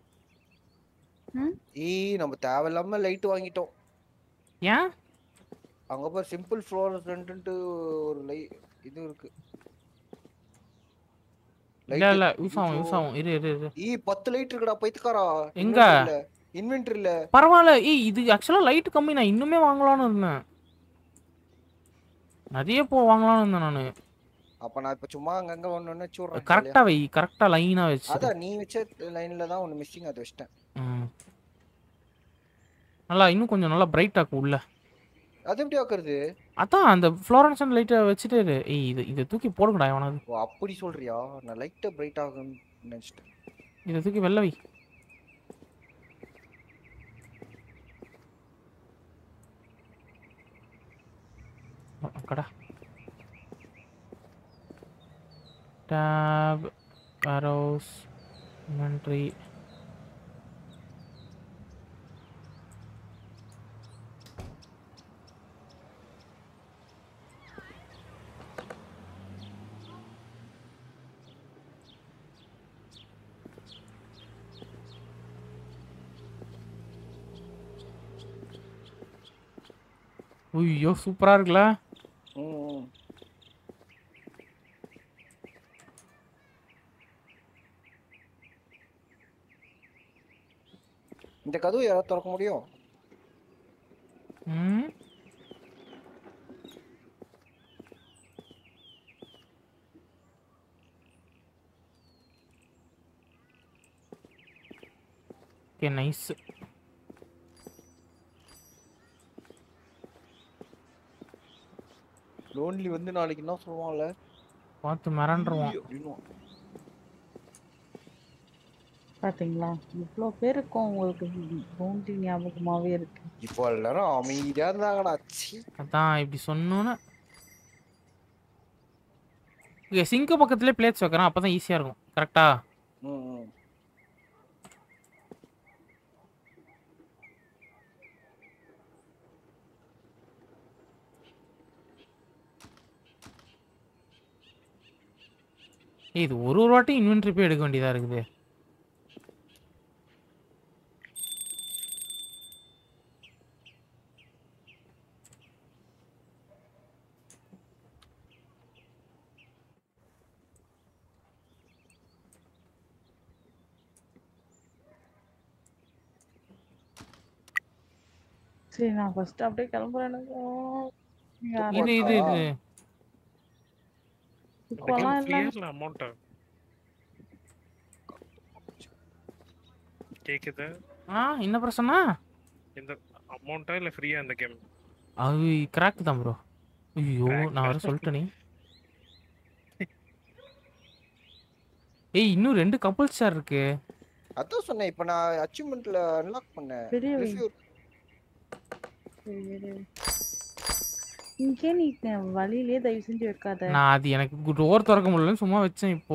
ஈ நம்ம தேவையில்லாம லைட் வாங்கிட்டோம்
ஏன்
அங்க பாரு சிம்பிள் ஃப்ளோரசன்ட்டு ஒரு லை இது இருக்கு
இல்ல இல்ல யூஸ் ஆகும் யூஸ் ஆகும் இரு இரு இரு
ஈ பத்து லைட் இருக்குடா பைத்துக்காரா
எங்க?
இன்வென்டரில
பரவாயில்ல ஏய் இது ஆக்சுவலா லைட் கம்மி நான் இன்னுமே வாங்கலாம்னு இருந்தேன் நிறைய போ வாங்கலாம்னு இருந்தேன் நானு
அப்ப நான் இப்ப சும்மா அங்கங்க ஒண்ணு ஒண்ணு வச்சு விடுறேன்
கரெக்டா வை கரெக்டா லைனா வச்சு
அதான் நீ வச்ச லைன்ல தான் ஒண்ணு மிஸ்ஸிங் அது வச்சிட்டேன்
ம். நல்லா இன்னும் கொஞ்சம் நல்லா பிரைட் ஆக்கும் உள்ள
அது எப்படி ஆக்குறது
அதான் அந்த ஃப்ளோரன்சன் லைட்டை வச்சுட்டு இரு. ஏய் இது இதை தூக்கி போடுங்கடா எவனாவது
ஓ அப்படி சொல்றியா நான் லைட்டா பிரைட் ஆகும்னு நினைச்சிட்டேன்
இதை தூக்கி வெளில வை அ- கடா டேப் அரௌஸ் இன்வென்ட்ரி ஐயோ சூப்பரா இருக்குல்ல
ம், ம். இந்த கதவு யாராவது திறக்க முடியும்
ம் ஓகே நைஸ்
லோன்லி வந்து நாளைக்கு என்ன சொல்லுவான்ல
பார்த்து மிரண்டுருவோம்
ஈ அப்படின்னுவான்.
பாத்தீங்களா இவ்ளோ பேருக்கும் உங்களுக்கு பவுண்டி ஞாபகமாவே இருக்கு
இப்போ எல்லாரும் அமைதியா இருந்தாங்கடா ச்சீ.
அதான் இப்படி சொன்னோன்னே ஓகே சிங்க் பக்கத்துலேயே பிளேட்ஸ் வைக்கிறேன் அப்போ தான் ஈஸியாக இருக்கும் கரெக்டா
ம், ம்.
ஏய், இது ஒரு ஒரு வாட்டி இன்வென்ட்ரி போய் எடுக்க வேண்டியதா இருக்குது
சரி நான் ஃபர்ஸ்ட் அப்படியே கிளம்புறேன் எனக்கு நீங்க
இது இது இது
இப்போலாம் இல்ல
ஃப்ரீயா இல்ல அமௌண்ட்டா கேக்குதா
ஆ என்ன பிரச்சனை
இந்த அமௌண்ட்டா இல்ல ஃப்ரீயா இந்த கேம்
அது கிராக் தான் ப்ரோ ஐயோ
Crack
நான்
ஆ?
வர சொல்லிட்டேனே ஏய் இன்னும் ரெண்டு கப்பல்ஸ் சார் இருக்கு
அதான் சொன்னேன் இப்ப நான் அச்சீவ்மெண்ட்ல அன்லாக் பண்ணேன்
பெரிய வை.
Review-
சரி, இரு. இங்கே நீ வழியிலே தயவு செஞ்சு வைக்காத
நான் அது எனக்கு டோர் திறக்க முடியலன்னு சும்மா வச்சேன் இப்போ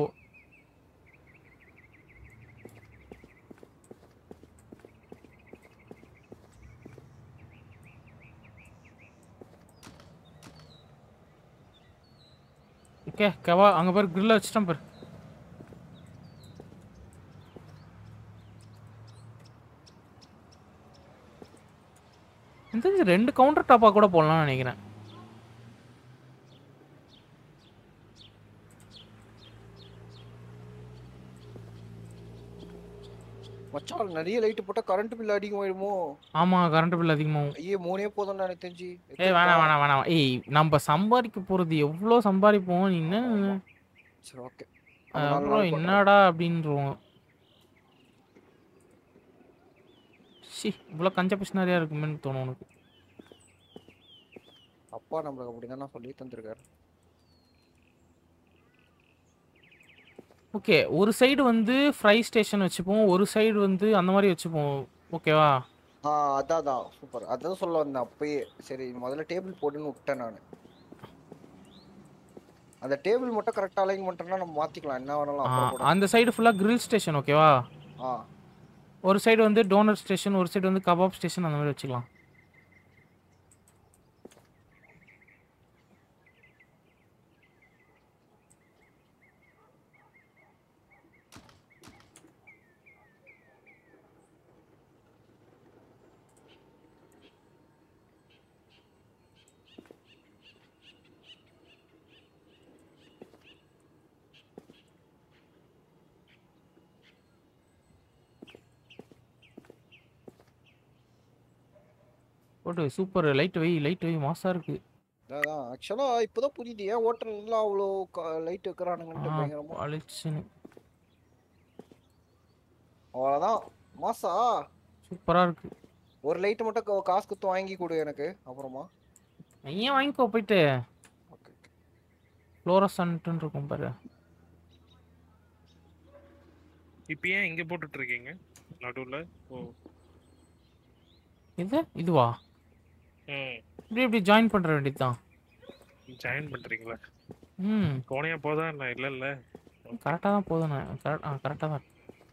ஓகே கவா அங்க பாரு கிரில்ல வச்சிட்டேன் பாரு எனக்கு தெரிஞ்சு ரெண்டு கவுண்டர் டாப்பா கூட போடலாம்னு நினைக்கிறேன்
மச்சான் நிறைய லைட் போட்டா கரண்ட் பில் அதிகமாயிடுமோ
ஆமா கரண்ட் பில் அதிகமாகும்
ஐயே மூணே போதும் எனக்கு தெரிஞ்சு
ஏய் வேணாம் வேணாம் வேணாம் ஏய் நம்ம சம்பாதிக்க போறது எவ்வளோ சம்பாதிப்போம் நீ என்ன
சரி ஓகே
அப்புறம் என்னடா அப்படின்றோம் சி இவ்வளோ கஞ்ச பிசினாரியா இருக்குமேன்னு தோணும் உனக்கு
அப்பா நம்மளுக்கு அப்படிதான் சொல்லி தந்திருக்காரு
ஓகே ஒரு சைடு வந்து ஃப்ரை ஸ்டேஷன் வச்சுப்போம் ஒரு சைடு வந்து அந்த மாதிரி வச்சுப்போம் ஓகேவா
ஆ அதான் அதான் சூப்பர் அதான் சொல்ல வந்தேன் அப்பயே சரி முதல்ல டேபிள் போடுன்னு விட்டேன் நான் அந்த டேபிள் மட்டும் கரெக்டா அலைன் பண்ணிட்டோம்னா நம்ம மாத்திக்கலாம் என்ன வேணாலும்
ஆ,
அப்புறம் கூட
அந்த சைடு ஃபுல்லாக grill ஸ்டேஷன் ஓகேவா
ஆ
ஒரு சைடு வந்து டோனர் ஸ்டேஷன் ஒரு சைடு வந்து கபாப் ஸ்டேஷன் அந்த மாதிரி வச்சுக்கலாம் போட்டு சூப்பர் லைட் வை லைட் வை மாசா இருக்கு
அதான் ஆக்சுவலா இப்போதான் புரியுது ஏன் ஹோட்டல்லாம் அவ்வளோ லைட் வைக்கிறானுங்கன்ட்டு
ஆ,
பயங்கரமா
பளிச்சுன்னு
அவ்வளோதான் மாசா
சூப்பரா இருக்கு
ஒரு லைட் மட்டும் கா- காசு குத்து வாங்கி கொடு எனக்கு அப்புறமா
நீயே வாங்கிக்கோ போயிட்டு
ஓகே
ஃப்ளோரசன்ட்னு இருக்கும் பாரு
இப்ப ஏன் இங்க போட்டுட்டு இருக்கீங்க நடுவுல ஓ
இது இதுவா
ம்
இப்படி இப்படி ஜாயின் பண்ற வேண்டியதுதான்
ஜாயின் பண்றீங்களா
ம்
கோணையா போதா என்ன இல்ல இல்ல
கரெக்டாக தான் போதும் கரெக்ட் ஆ கரெக்டாக தான் இருக்கு.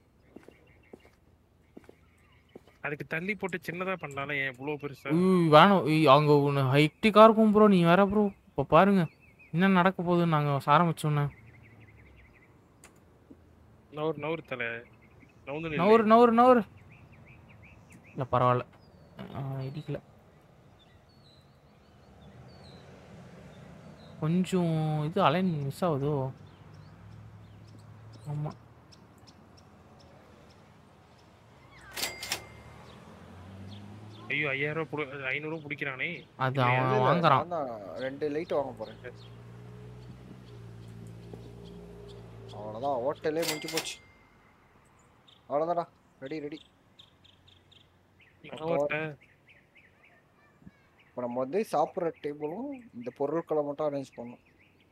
அதுக்கு தள்ளி போட்டு சின்னதா பண்ணாலும் ஏன் இவ்வளவு பெருசா
உய், வேணாம் உய், அங்க ஒன்று ஹைக்டிக்காக இருக்கும் ப்ரோ நீ வேற ப்ரோ இப்போ பாருங்க என்ன நடக்க போகுதுன்னு நாங்கள் ஆரம்பிச்சோன்னே
நவுறு நவுறு தலை நவுந்து நில்லு.
நவுறு நவுறு நவுறு இல்லை பரவாயில்ல ஆ, இடிக்கல கொஞ்சம் இது அலைன் மிஸ் ஆகுதோ ஆமாம்
ஐயோ ஐயாயிரம் ரூபாய் புடு- ஐநூறு ரூபாய் பிடிக்கிறானே
அது
இல்லையா?
அவன்
இல்ல, இல்ல,
வாங்குறான்
நான் தான் ரெண்டு லைட் வாங்க போறேன் அவ்வளோதான் ஹோட்டலே முடிஞ்சு போச்சு அவ்வளோதான்டா ரெடி ரெடி
அவர்ட்ட
இப்போ நம்ம வந்து சாப்பிட்ற டேபிளும் இந்த பொருட்களை மட்டும் அரேஞ்ச் பண்ணணும்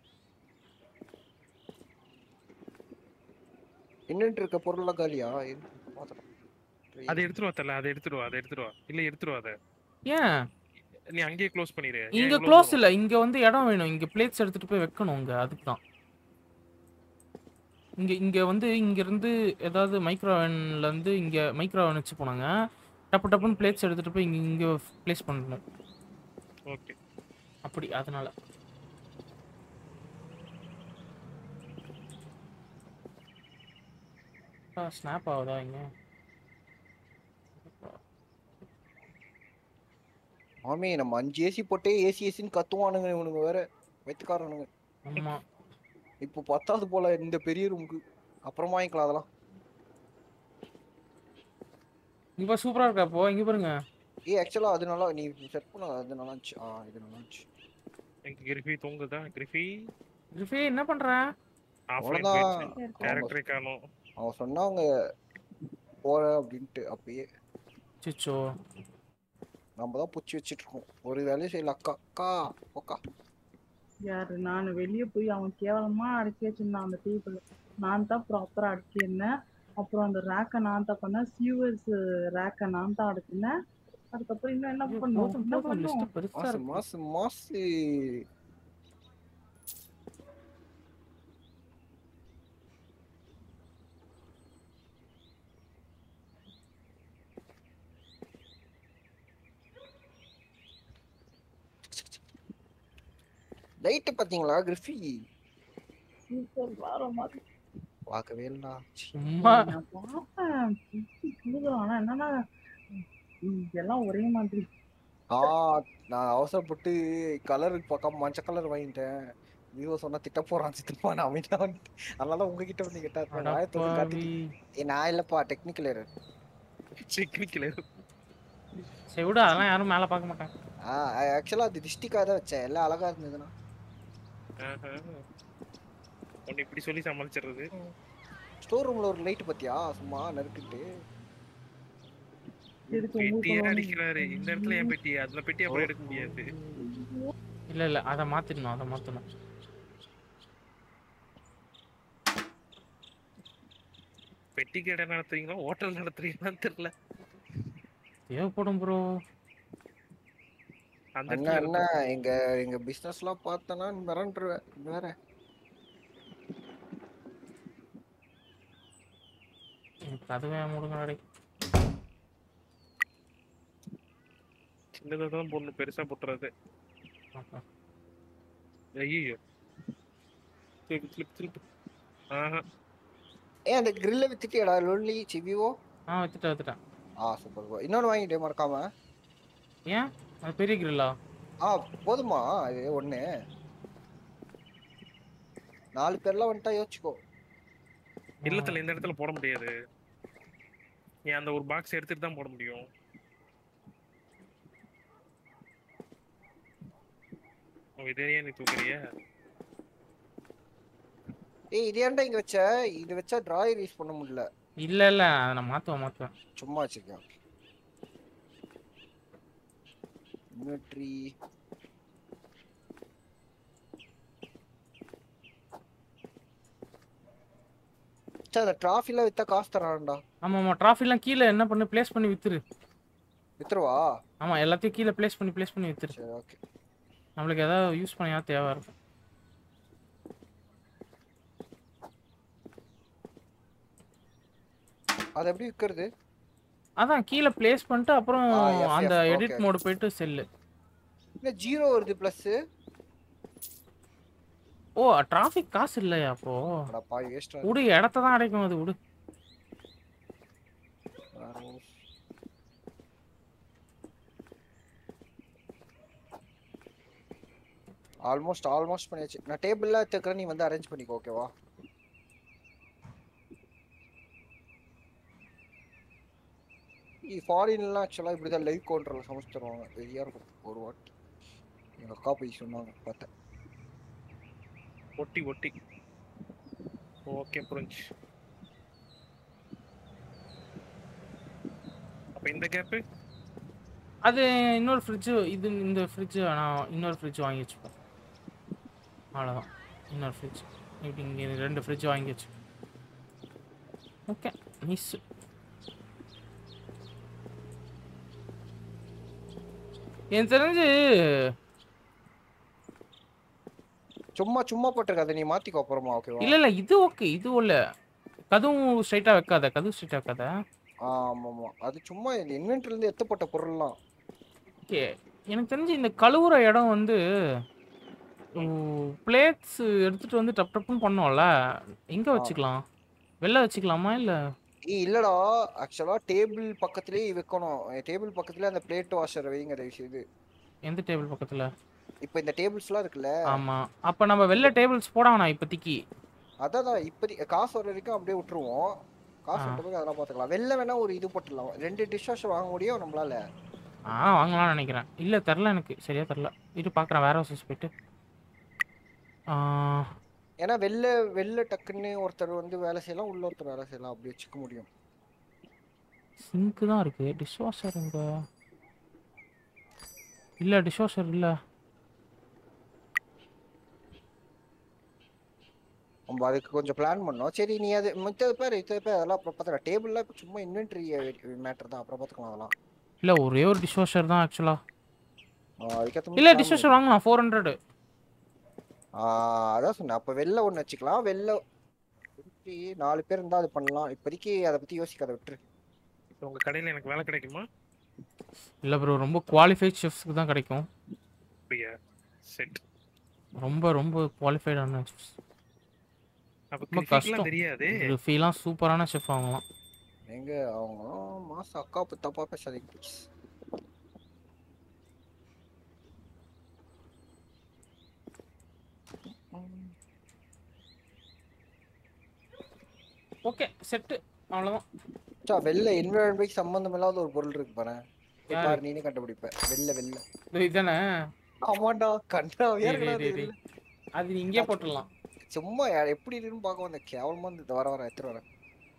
என்னன்ட்டு இருக்க பொருள்லாம் காலியா இரு, பார்த்துட்டு.
அதை எடுத்துட்டு வா தல அதை எடுத்துட்டு வா அதை எடுத்துட்டு வா இல்ல எடுத்துட்டு வா அதை
ஏன்
நீ அங்கேயே க்ளோஸ் பண்ணிரு ஏன்
இங்க
இவ்வளவு
க்ளோஸ்
தூரம்?
இல்ல இங்க வந்து இடம் வேணும் இங்க பிளேட்ஸ் எடுத்துட்டு போய் வைக்கணும் இங்க அதுக்கு தான் இங்க இங்க வந்து இங்க இருந்து ஏதாவது மைக்ரோவன்ல இருந்து இங்க மைக்ரோவன் வச்சு போனாங்க டப்பு டப்புன்னு பிளேட்ஸ் எடுத்துட்டு போய் இங்க இங்க ப்ளேஸ் பண்ணணும்
ஓகே
அப்படி அதனால ஸ்னாப் ஆகுதா இங்க
ஆமே நம்ம அஞ்சு ஏசி போட்டே ஏசி ஏசின்னு கத்துவானுங்க இவனுங்க வேற வைத்துக்காரனுங்க
ஆமா
இப்போ பத்தாவது போல இந்த பெரிய ரூமுக்கு அப்புறமா வாங்கிக்கலாம் அதெல்லாம்
இங்க சூப்பரா இருக்கா அப்போ இங்க பாருங்க
ஏய் ஆக்சுவலா அது நல்லா நீ செட் பண்ண அது நல்லா இருந்துச்சு ஆ இது நல்லா இருந்துச்சு
எனக்கு கிரிஃபி தூங்குதா கிரிஃபி
ரிஃபி என்ன பண்ற
ஆஃப்லைன்
அவ்வளவுதான்
போயிடுச்சு கேரக்டரே காணோம்
அவன் சொன்னாங்க போற அப்படின்ட்டு அப்பயே
சிச்சோ
நம்ம தான் புடிச்சு வச்சிட்டு இருக்கோம் ஒரு வேலையும் செய்யல அக்கா அக்கா அக்கா
யாரு நான் வெளியே போய் அவன் கேவலமா அடக்கி வச்சிருந்தான் அந்த டேபிள் நான் தான் ப்ராப்பரா அடக்கியிருந்தேன் அப்புறம் அந்த ரேக்கை நான் தான் பண்ணேன் சியூவர்ஸ் ரேக்கை நான் தான் அடுக்கினேன் அதுக்கப்புறம் இன்னும் என்ன பண்ணும்
போதும்
என்ன
போதும்
பண்ணும்
லிஸ்ட் பெருசா
மாசு
இருக்கு
மாசு மாசு லைட்டு பாத்தீங்களா கிரிஃபி
சூப்பர் வேற மாதிரி
பார்க்கவே இல்லடா
சும்மா
நான் பார்த்தேன் புரியுது ஆனா என்னன்னா ம், எல்லாம் ஒரே மாதிரி
ஆ நான் அவசரப்பட்டு கலர் பார்க்காம மஞ்சள் கலர் வாங்கிட்டேன் விவோ சொன்னா திட்ட போறான் சித்தப்பா நான் அமைதியா வந்துட்டு அதனால உங்ககிட்ட வந்து கேட்டா வாயத்தோடு காட்டி
அடப்பாவி.
ஏ நான் இல்லப்பா டெக்னிக்கல் எரர்
சிக்னிக்கல
சரி விடு அதெல்லாம் யாரும் மேல பார்க்க மாட்டாங்க
ஆ ஆக்சுவலா அது டிஸ்டிக்காக தான் வச்சேன் எல்லாம் அழகா இருந்ததுன்னா
உன்னை இப்படி சொல்லி சமாளிச்சிடுறது
ஸ்டோர் ரூம்ல ஒரு லைட் பத்தியா சும்மா நறுக்கிட்டு
எதுக்கு
பெட்டியே
உங்களுக்கு
அடிக்கிறாரு இந்த இடத்துல என் பெட்டி அதுல பெட்டி அப்புறம் எடுக்க முடியாது
இல்ல இல்ல அதை மாத்திடணும் அதை மாத்தணும்
பெட்டி கடை நடத்துறீங்களா ஹோட்டல் நடத்துறீங்களான்னு தெரியல
தேவைப்படும் ப்ரோ
அந்த
அண்ணா
இடத்துல
என்ன எங்க எங்க பிசினஸ் எல்லாம் பார்த்தனா மிரண்டுருவேன் வேற
கதவே முடுங்க நடை
சின்னதா தான் பொண்ணு பெருசா போட்டுறது ஐயோ திருப்பு திருப்பு திருப்பு ஆஹா
ஏ அந்த கிரில்ல வித்துட்டியாடா லொல்லி சிவிவோ
ஆ வச்சுட்டேன் வச்சுட்டேன்
ஆ சூப்பர் ப்ரோ இன்னொன்னு வாங்கிட்டே மறக்காம
ஏன் அது பெரிய கிரில்லா
ஆ போதுமா இது ஒண்ணு நாலு பேர்லாம் வந்துட்டா யோசிச்சுக்கோ
இல்லத்துல இந்த இடத்துல போட முடியாது நீ அந்த ஒரு பாக்ஸ் எடுத்துட்டு தான் போட முடியும் ஓ, இதையே நீ தூக்குறிய
ஏய் இது ஏன்டா இங்க வச்ச இது வச்சா டிராயர் யூஸ் பண்ண முடியல
இல்ல இல்ல அதை நான் மாத்துவேன் மாத்துவேன்
சும்மா வச்சிருக்கேன் இன்வெர்ட்ரி சே அந்த டிராஃபிலாம் வித்தா காசு தரான்டா
ஆமா ஆமா டிராஃபிலாம் கீழே என்ன பண்ணு ப்ளேஸ் பண்ணி வித்துரு
வித்துருவா
ஆமா எல்லாத்தையும் கீழே ப்ளேஸ் பண்ணி ப்ளேஸ் பண்ணி வித்துரு
சரி ஓகே
நம்மளுக்கு ஏதாவது யூஸ் பண்ணியா தேவை இருக்கும்
அது எப்படி விற்கிறது
அதான் கீழே ப்ளேஸ் பண்ணிட்டு அப்புறம்
ஆ, F,
அந்த
F,
எடிட்
okay.
மோடு போயிட்டு செல்லு
இல்லை ஜீரோ வருது ப்ளஸ்
ஓ டிராஃபிக் காசு இல்லையா அப்போ
அடா பாய் வேஸ்டா
விடு இடத்த தான் அடைக்கும் அது விடு
ஆல்மோஸ்ட் ஆல்மோஸ்ட் பண்ணியாச்சு நான் டேபிள்ல எடுத்துக்கிறேன் நீ வந்து அரேஞ்ச் பண்ணிக்கோ ஓகேவா ஃபாரின்லாம் ஆக்சுவலாக இப்படி தான் லைவ் கவுண்டரில் சமைச்சு தருவாங்க வெறியாக இருக்கும் ஒரு வாட்டி எங்கள் அக்கா போய் சொன்னாங்க பார்த்தேன்
ஒட்டி ஒட்டி ஓகே புரிஞ்சு அப்ப இந்த கேப்பு
அது இன்னொரு ஃப்ரிட்ஜு இது இந்த ஃப்ரிட்ஜு நான் இன்னொரு ஃப்ரிட்ஜ் வாங்கி வச்சுப்பேன் அவ்வளோதான் இன்னொரு ஃப்ரிட்ஜ் இப்படி இங்கே ரெண்டு ஃப்ரிட்ஜ் வாங்கி வச்சு ஓகே மிஸ் எனக்கு தெரிஞ்சு
சும்மா சும்மா போட்டிருக்காத நீ மாற்றிக்கோ அப்புறமா ஓகேவா
இல்லை இல்லை இது ஓகே இது இல்ல கதுவும் ஸ்ட்ரைட்டாக வைக்காத கதவு ஸ்ட்ரைட்டாக வைக்காத
ஆமாம் ஆமாம் அது சும்மா இன்வென்ட்ரிலேருந்து எத்தப்பட்ட பொருள்லாம்
ஓகே எனக்கு தெரிஞ்சு இந்த கழுவுற இடம் வந்து பிளேட்ஸ் எடுத்துட்டு வந்து டப் டப்புன்னு பண்ணோம்ல எங்க
ஆ.
வச்சுக்கலாம் வெளில வச்சுக்கலாமா இல்ல
ஏய் இல்லடா ஆக்சுவலா டேபிள் பக்கத்துலயே வைக்கணும் டேபிள் பக்கத்துல அந்த பிளேட் வாஷர் வைங்க தயவு செய்து
எந்த டேபிள் பக்கத்துல
இப்போ இந்த டேபிள்ஸ்லாம் இருக்குல்ல
ஆமா அப்ப நம்ம வெளில டேபிள்ஸ் போட வேணாம் இப்போதைக்கு
அதான் தான் இப்படி காசு வர வரைக்கும் அப்படியே விட்டுருவோம் காசு
ஆ.
விட்ட பிறகு அதெல்லாம் பார்த்துக்கலாம் வெளில வேணா ஒரு இது போட்டுடலாம் ரெண்டு டிஷ் வாஷர் வாங்க முடியும் நம்மளால
ஆ வாங்கலாம்னு நினைக்கிறேன் இல்ல தெரில எனக்கு சரியா தெரில இது பார்க்குறேன் வேற ஹவுசஸ் போயிட்டு ஆ,
ஏன்னா வெளில வெளில டக்குன்னு ஒருத்தர் வந்து வேலை செய்யலாம் உள்ள ஒருத்தர் வேலை செய்யலாம் அப்படி வச்சுக்க முடியும்
சிங்க் தான் இருக்கு டிஷ் வாஷர் எங்க இல்ல டிஷ் வாஷர் இல்ல
நம்ம அதுக்கு கொஞ்சம் பிளான் பண்ணோம் சரி நீ அது மித்தது பேர் இது பேர் அதெல்லாம் அப்புறம் பார்த்துக்கலாம் டேபிள்லாம் இப்போ சும்மா இன்வென்ட்ரி மேட்டர் தான் அப்புறம் பார்த்துக்கலாம் அதெல்லாம்
இல்ல ஒரே ஒரு டிஷ் வாஷர் தான் ஆக்சுவலா
ஆ, அதுக்கேத்த
இல்ல
மாதிரி
டிஷ்
plan
வாஷர் வாங்கலாம் ஃபோர் ஹண்ட்ரட்
ஆ, அதான் சொன்னேன் அப்ப வெளில ஒண்ணு வச்சுக்கலாம் வெளில இப்படி நாலு பேர் இருந்தா அது பண்ணலாம் இப்போதைக்கு அதை பத்தி யோசிக்காத விட்டுரு
இப்போ உங்க கடையில எனக்கு வேலை கிடைக்குமா
இல்ல ப்ரோ ரொம்ப குவாலிஃபைட் ஷெஃப்ஸ்க்கு தான் கிடைக்கும்
அப்படியா செட்
ரொம்ப ரொம்ப குவாலிஃபைடான ஷெஃப்ஸ்
அப்ப
ரொம்ப
கிரிக்கெட்லாம்
கஷ்டம்.
தெரியாது
ஃபீலாம் சூப்பரான ஷெஃப் வாங்கலாம்
எங்க அவங்களும் மாசம் அக்கா பத்தி தப்பா பேசாதீங்க please.
ஓகே செட்டு அவ்வளோதான்
சா, வெளில என்விரான்மெண்ட் சம்பந்தம் இல்லாத ஒரு பொருள் இருக்கு பாரு
யாரு?
பாரு நீனே கண்டுபிடிப்ப வெளில வெளில
இதுதானே
ஆமாண்டா கண்டாவியா
டேய், டேய்,
இருக்கடா
டேய்,
அது
டேய்.
வெளில.
அது நீ இங்கே போட்டுடலாம்
சும்மா யா- எப்படி இருக்குன்னு பார்க்க வந்த கேவலமா இருந்தது வர வர எடுத்துட்டு வரேன்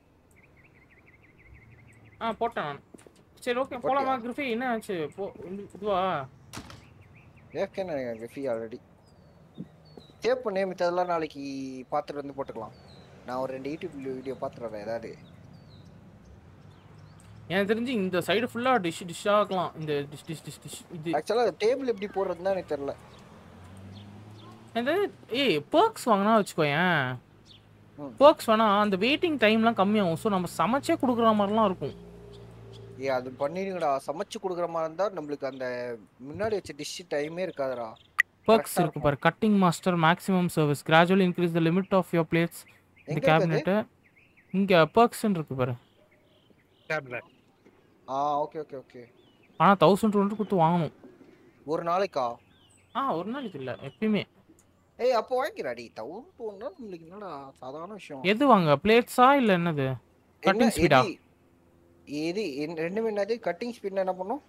ஆ போட்டேன் நான் சரி ஓகே போலாமா கிரிஃபி என்ன ஆச்சு போ இந்த- இதுவா
ஏற்கனவே நினைக்கிறேன் கிஃபி ஆல்ரெடி சேவ் பண்ணி மித்ததெல்லாம் நாளைக்கு பார்த்துட்டு வந்து போட்டுக்கலாம் நான் ஒரு ரெண்டு யூடியூப் வீடியோ பார்த்துட்டு வரேன் ஏதாவது
எனக்கு தெரிஞ்சு இந்த சைடு ஃபுல்லா டிஷ் டிஷ்ஷாக ஆக்கலாம் இந்த டிஷ் டிஷ் டிஷ் டிஷ் இது
ஆக்சுவலாக டேபிள் எப்படி போடுறதுன்னு எனக்கு தெரியல
இந்த ஏய் பர்க்ஸ் வாங்கினா வச்சுக்கோயேன்
ம்.
பர்க்ஸ் வேணா அந்த வெயிட்டிங் டைம்லாம் கம்மியாகும் ஸோ நம்ம சமைச்சே கொடுக்குற மாதிரிலாம் இருக்கும்
ஏ அது பண்ணிடுங்கடா சமைச்சு கொடுக்குற மாதிரி இருந்தா நம்மளுக்கு அந்த முன்னாடி வச்ச டிஷ் டைமே இருக்காதுடா
பர்க்ஸ்
Correct-ஆ
இருக்கு பாரு cutting master maximum service gradually increase the limit of your blades இந்த
எங்க இருக்குது?
கேபினெட்டு இங்கே பர்க்ஸ்ன்னு இருக்கு பாரு
டேப்ல
ஆ ஓகே ஓகே ஓகே
ஆனால் தௌசண்ட் டூ ஹண்ட்ரட் கொடுத்து வாங்கணும்
ஒரு நாளைக்கா
ஆ ஒரு நாளைக்கு இல்லை எப்பயுமே
ஏய் அப்போ வாங்கிக்கிறாடி தௌசண்ட் டூ ஹண்ட்ரட் நம்மளுக்கு என்னடா சாதாரண விஷயம்
எது வாங்க பிளேட்ஸா இல்லை என்னது
என்ன
cutting speed ஆ?
எது எது என் ரெண்டுமே என்னது கட்டிங் ஸ்பீட் என்ன பண்ணும்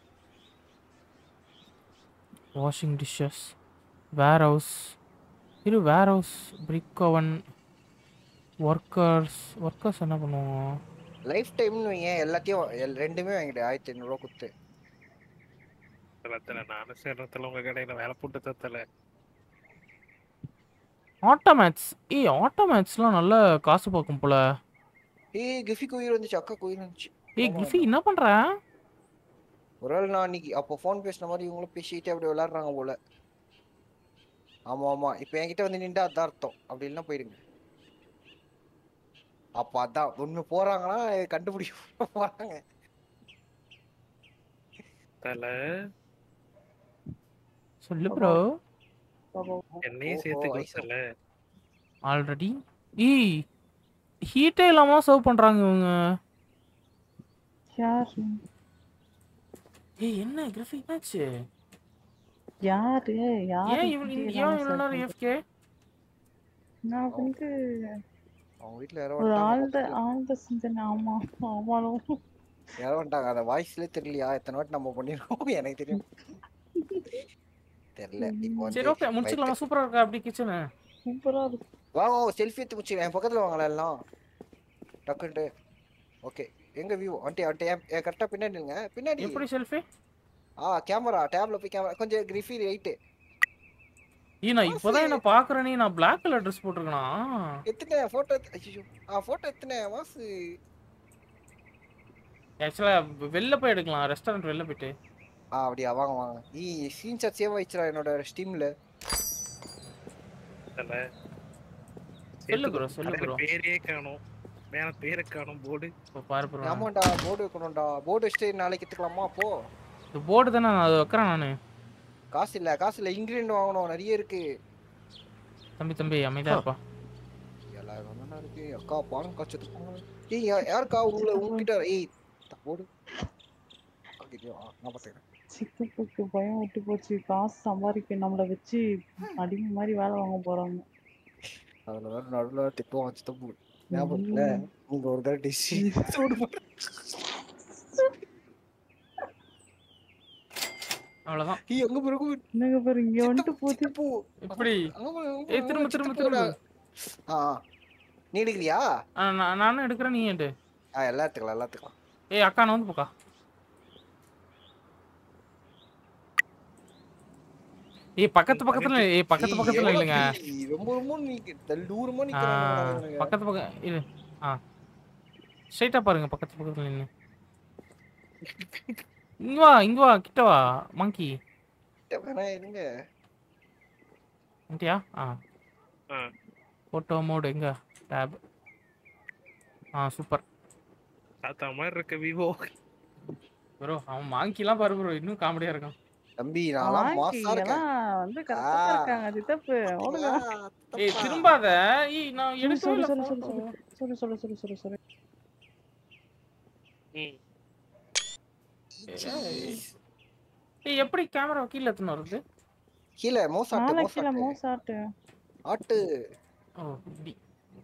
வாஷிங் டிஷ்ஷஸ் வேர் ஹவுஸ் இரு warehouse brick oven workers workers என்ன பண்ணுவோம்
லைஃப் டைம்னு வைங்க எல்லாத்தையும் எல்- ரெண்டுமே வாங்கிடு ஆயிரத்தி ஐநூறுரூவா கொடுத்து
தல நானும் சேர்றதுல உங்க கடையில வேலை போட்டு தத்தல
ஆட்டோமேட்ஸ் ஏய் ஆட்டோமேட்ஸ்லாம் நல்ல காசு பார்க்கும் போல
ஏய் கிஃபிக்கு உயிர் வந்துச்சு அக்கா உயிர் வந்துச்சு
ஏய்
ஆமா,
கிஃபி என்ன பண்ற
ஒருவேளை நான் அன்னைக்கு அப்போ ஃபோன் பேசின மாதிரி இவங்களும் பேசிக்கிட்டே அப்படி விளையாடுறாங்க போல ஆமா ஆமா இப்போ என்கிட்ட வந்து நின்றா அதான் அர்த்தம் அப்படி இல்லைன்னா போயிடுங்க அப்போ அதான் உண்மை போறாங்கன்னா கண்டுபிடிக்க போறாங்க
தல
சொல்லு ப்ரோ
பாப்பா
என்னையும்
ஓஹோ,
சேர்த்துக்கோ
ஐசோ.
தல
ஆல்ரெடி ஏய் ஹீட்டே இல்லாம சர்வ் பண்றாங்க இவங்க
யார்
ஏய் என்ன கிரிஃபி என்னாச்சு
யாரு யாரு
ஏன் இவன்
இப்படி
ஏன்
எல்லாம்
இவ்வளோ நேரம்
சொல்றது?
ஏஃப்கே
நான் வந்து
அவங்க வீட்டுல யாரோ
ஒரு
வந்துட்டாங்க
ஆழ்ந்த
பக்கத்துல.
ஆழ்ந்த சிந்தனை ஆமா ஆமாலோ
யாரோ வந்துட்டாங்க அந்த வாய்ஸ்லயே தெரியலையா எத்தனை வாட்டி நம்ம பண்ணிருக்கோம் எனக்கு தெரியும் தெரியல இப்போ
சரி
வந்து
ஓகே முடிச்சுக்கலாமா சூப்பரா இருக்கா அப்படி கிச்சனு
சூப்பரா இருக்கு
வாங்க செல்ஃபி எடுத்து முடிச்சு என் பக்கத்துல வாங்கலாம் எல்லாம் டக்குன்ட்டு ஓகே எங்க வியூ வந்துட்டு வந்துட்டு கரெக்டா பின்னாடி இருங்க பின்னாடி
எப்படி செல்ஃபி
ஆ கேமரா டேப்ல போய் கேமரா கொஞ்சம் கிரிஃபி ரைட்டு
ஏய் நான் இப்போதான் என்ன பாக்குறேனே நான் பிளாக் கலர் ட்ரெஸ் போட்டிருக்கேனா
எத்தனை போட்டோ ஐயோ ஆ போட்டோ எத்தனை மாசு
ஆக்சுவலா வெளில போய் எடுக்கலாம் ரெஸ்டாரண்ட் வெளில போயிட்டு
ஆ அப்படியா வாங்க வாங்க ஈ ஸ்கிரீன்ஷாட் சேவ் ஆயிடுச்சுடா என்னோட ஸ்டீம்ல
தல
சொல்லு bro,
சேர்த்துக்கோ.
சொல்லு
கடையில
bro.
பேரே காணும் மேல பேரை காணும் போர்டு
இப்போ பாரு ப்ரோ
ஆமாண்டா போர்டு வைக்கணும்டா போர்டு வச்சுட்டு நாளைக்கு எடுத்துக்கலாமா அப்போ
இந்த போர்டு தானே நான் அதை வைக்கிறேன் நான்
காசு இல்ல காசு இல்ல இன்கிரீடியன்ட் வாங்கணும் நிறைய இருக்கு
தம்பி தம்பி அமைதியா இருப்பா
எல்லாத்தையும் அது நல்லா இருக்கு அக்கா பாடம் காய்ச்சது ஏய் யா- யாருக்கா உங்களை உங்ககிட்ட ஏய் த- ஓடு அக்கிட்டயோ நான் பார்த்துக்கிறேன்
சித்தப்புக்கு பயம் விட்டு போச்சு காசு சம்பாதிக்க நம்மளை வச்சு அடிமை மாதிரி வேலை வாங்க போறாங்க
அதுல வேற நடுவில் திட்டம் வச்சு தப்பு ஞாபகம் இல்ல நீங்க ஒரு தடவை டிஷ் சூடு போட்டு
அவ்வளவுதான்
ஏய் அங்க பிறகு
என்னங்க பாரு இங்க வந்துட்டு போகுது
சித்தப்பு
எப்படி
அங்க பாரு, அங்க
ஏய்
பாரு,
திரும்ப திரும்ப
சித்தப்போட-
திரும்ப
ஆ ஆ. நீ எடுக்கலையா
ஆ, நான் நானும் எடுக்கிறேன் நீ எடு
ஆ எல்லாம் எடுத்துக்கலாம் எல்லாம் எடுத்துக்கலாம்
ஏய் அக்கா நான் வந்து போக்கா ஏய் பக்கத்து பக்கத்துல ஏய் பக்கத்து
ஏய்,
பக்கத்துல
எவ்வளவு
இல்லைங்க
பெரிய- ரொம்ப ரொம்ப நீ தூரமா
ஆ,
நிக்கிறாங்க
பக்கத்து பக்கம் இது ஆ ஸ்ட்ரைட்டா பாருங்க பக்கத்து பக்கத்துல நின்னு இங்க வா இங்க வா கிட்ட வா மங்கி
வேணா இருங்க
வந்துட்டியா ஆ
ஆ.
போட்டோ மோடு எங்க டேப் ஆ சூப்பர்
தாத்தா மாதிரி இருக்க விவோ
ப்ரோ அவன் மாங்கிலாம் பாரு ப்ரோ இன்னும் காமெடியா இருக்கான்
தம்பி நான்லாம் மாசா இருக்கேன்
எல்லாம் வந்து கரெக்டா
ஆ.
இருக்காங்க சித்தப்பு ஓடுங்க
ஏய் திரும்பாத ஏய் நான்
சொல்லு
எடுக்கவே
சொல்லு
இல்ல
சொல்லு
photo.
சொல்லு சொல்லு சொல்லு சொல்லு சொல்லு
ம்
ஏய். ஏய் எப்படி கேமரா கீழ எத்தனை வருது
கீழே மோசாட்டு
மேல கீழே
மோசாட்டு
மோசாட்டு
ஆட்டு
ஓ இப்படி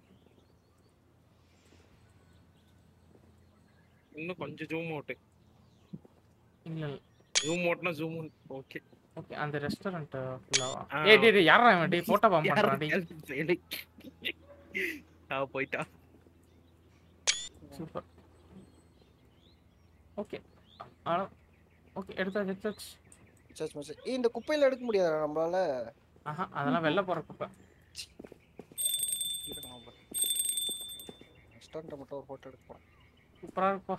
இன்னும் கொஞ்சம் ஜூம் அவுட்
இல்ல இல்ல
ஜூம் அவுட்னா ஜூம் ஓகே
ஓகே அந்த ரெஸ்டாரண்ட் ஃபுல்லாவா
ஆ.
ஏய் டேய் டேய் யாரா இவன் டேய் போட்டோ பாம் பண்றான் டேய்
அவ போயிட்டா
சூப்பர் ஓகே ஆனா ஓகே எடுத்தாச்சு எடுத்தாச்சு
சரி, சரி, சரி. ஏய், இந்த குப்பையில எடுக்க முடியாதா நம்மளால
ஆஹா அதெல்லாம் வெளில போற குப்பை
ரெஸ்டாரண்ட்டை மட்டும் ஒரு ஃபோட்டோ எடுக்க போறேன்
சூப்பரா இருப்பா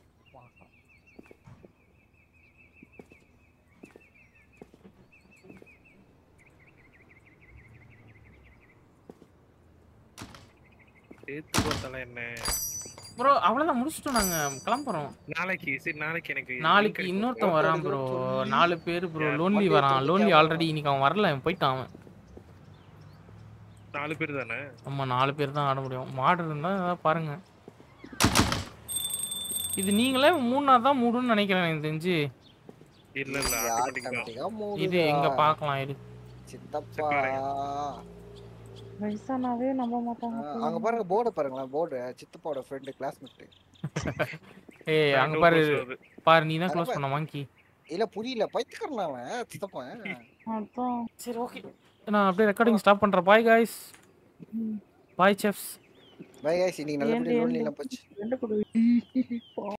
சேர்த்து பார்த்தால என்ன
ப்ரோ அவ்வளவுதான் முடிச்சிட்டோம் நாங்க கிளம்புறோம்
நாளைக்கு சரி நாளைக்கு எனக்கு
நாளைக்கு
link
இன்னொருத்தன்
photo
வரான் ப்ரோ
எடுக்கணும்னு சொல்லி.
நாலு பேர் ப்ரோ
யார்?
லோன்லி
வண்டி
வரான்
எடுத்துட்டு
லோன்லி
கேமரா
ஆல்ரெடி இன்னைக்கு அவன் வரல அவன் போயிட்டான் அவன்
கிடைக்கும். நாலு பேர் தானே
ஆமா நாலு பேர் தான் ஆட முடியும் மாடு இருந்தா ஏதாவது பாருங்க இது நீங்களே மூணாவது தான் மூடுன்னு நினைக்கிறேன் எனக்கு தெரிஞ்சு
இல்ல இல்ல ஆட்டோமேட்டிக்கா
ஆட்டோமேட்டிக்கா
இது எங்க பார்க்கலாம் இது
சித்தப்பா
வயசானாவே நம்ப
ஆ,
மாட்டாங்க
அங்க பாருங்க போர்டை பாருங்களேன் போர்டு சித்தப்பாவோட ஃப்ரெண்டு கிளாஸ்மேட்
ஏய் அங்க பாரு பாரு நீ தான் க்ளோஸ் பண்ண வாங்கி
இல்ல புரியல பைத்தியக்காரன் அவன் சித்தப்பன்
அதான்
சரி ஓகே நான் அப்படியே ரெக்கார்டிங் ஸ்டாப் பண்றேன் பாய் காய்ஸ்
ம்.
பாய் செஃப்ஸ்
பை guys இன்னைக்கு நல்லபடியா
ஏன்டி,
லோன்லி
ஏன்டி?
எல்லாம் போச்சு
ரெண்டு கொடு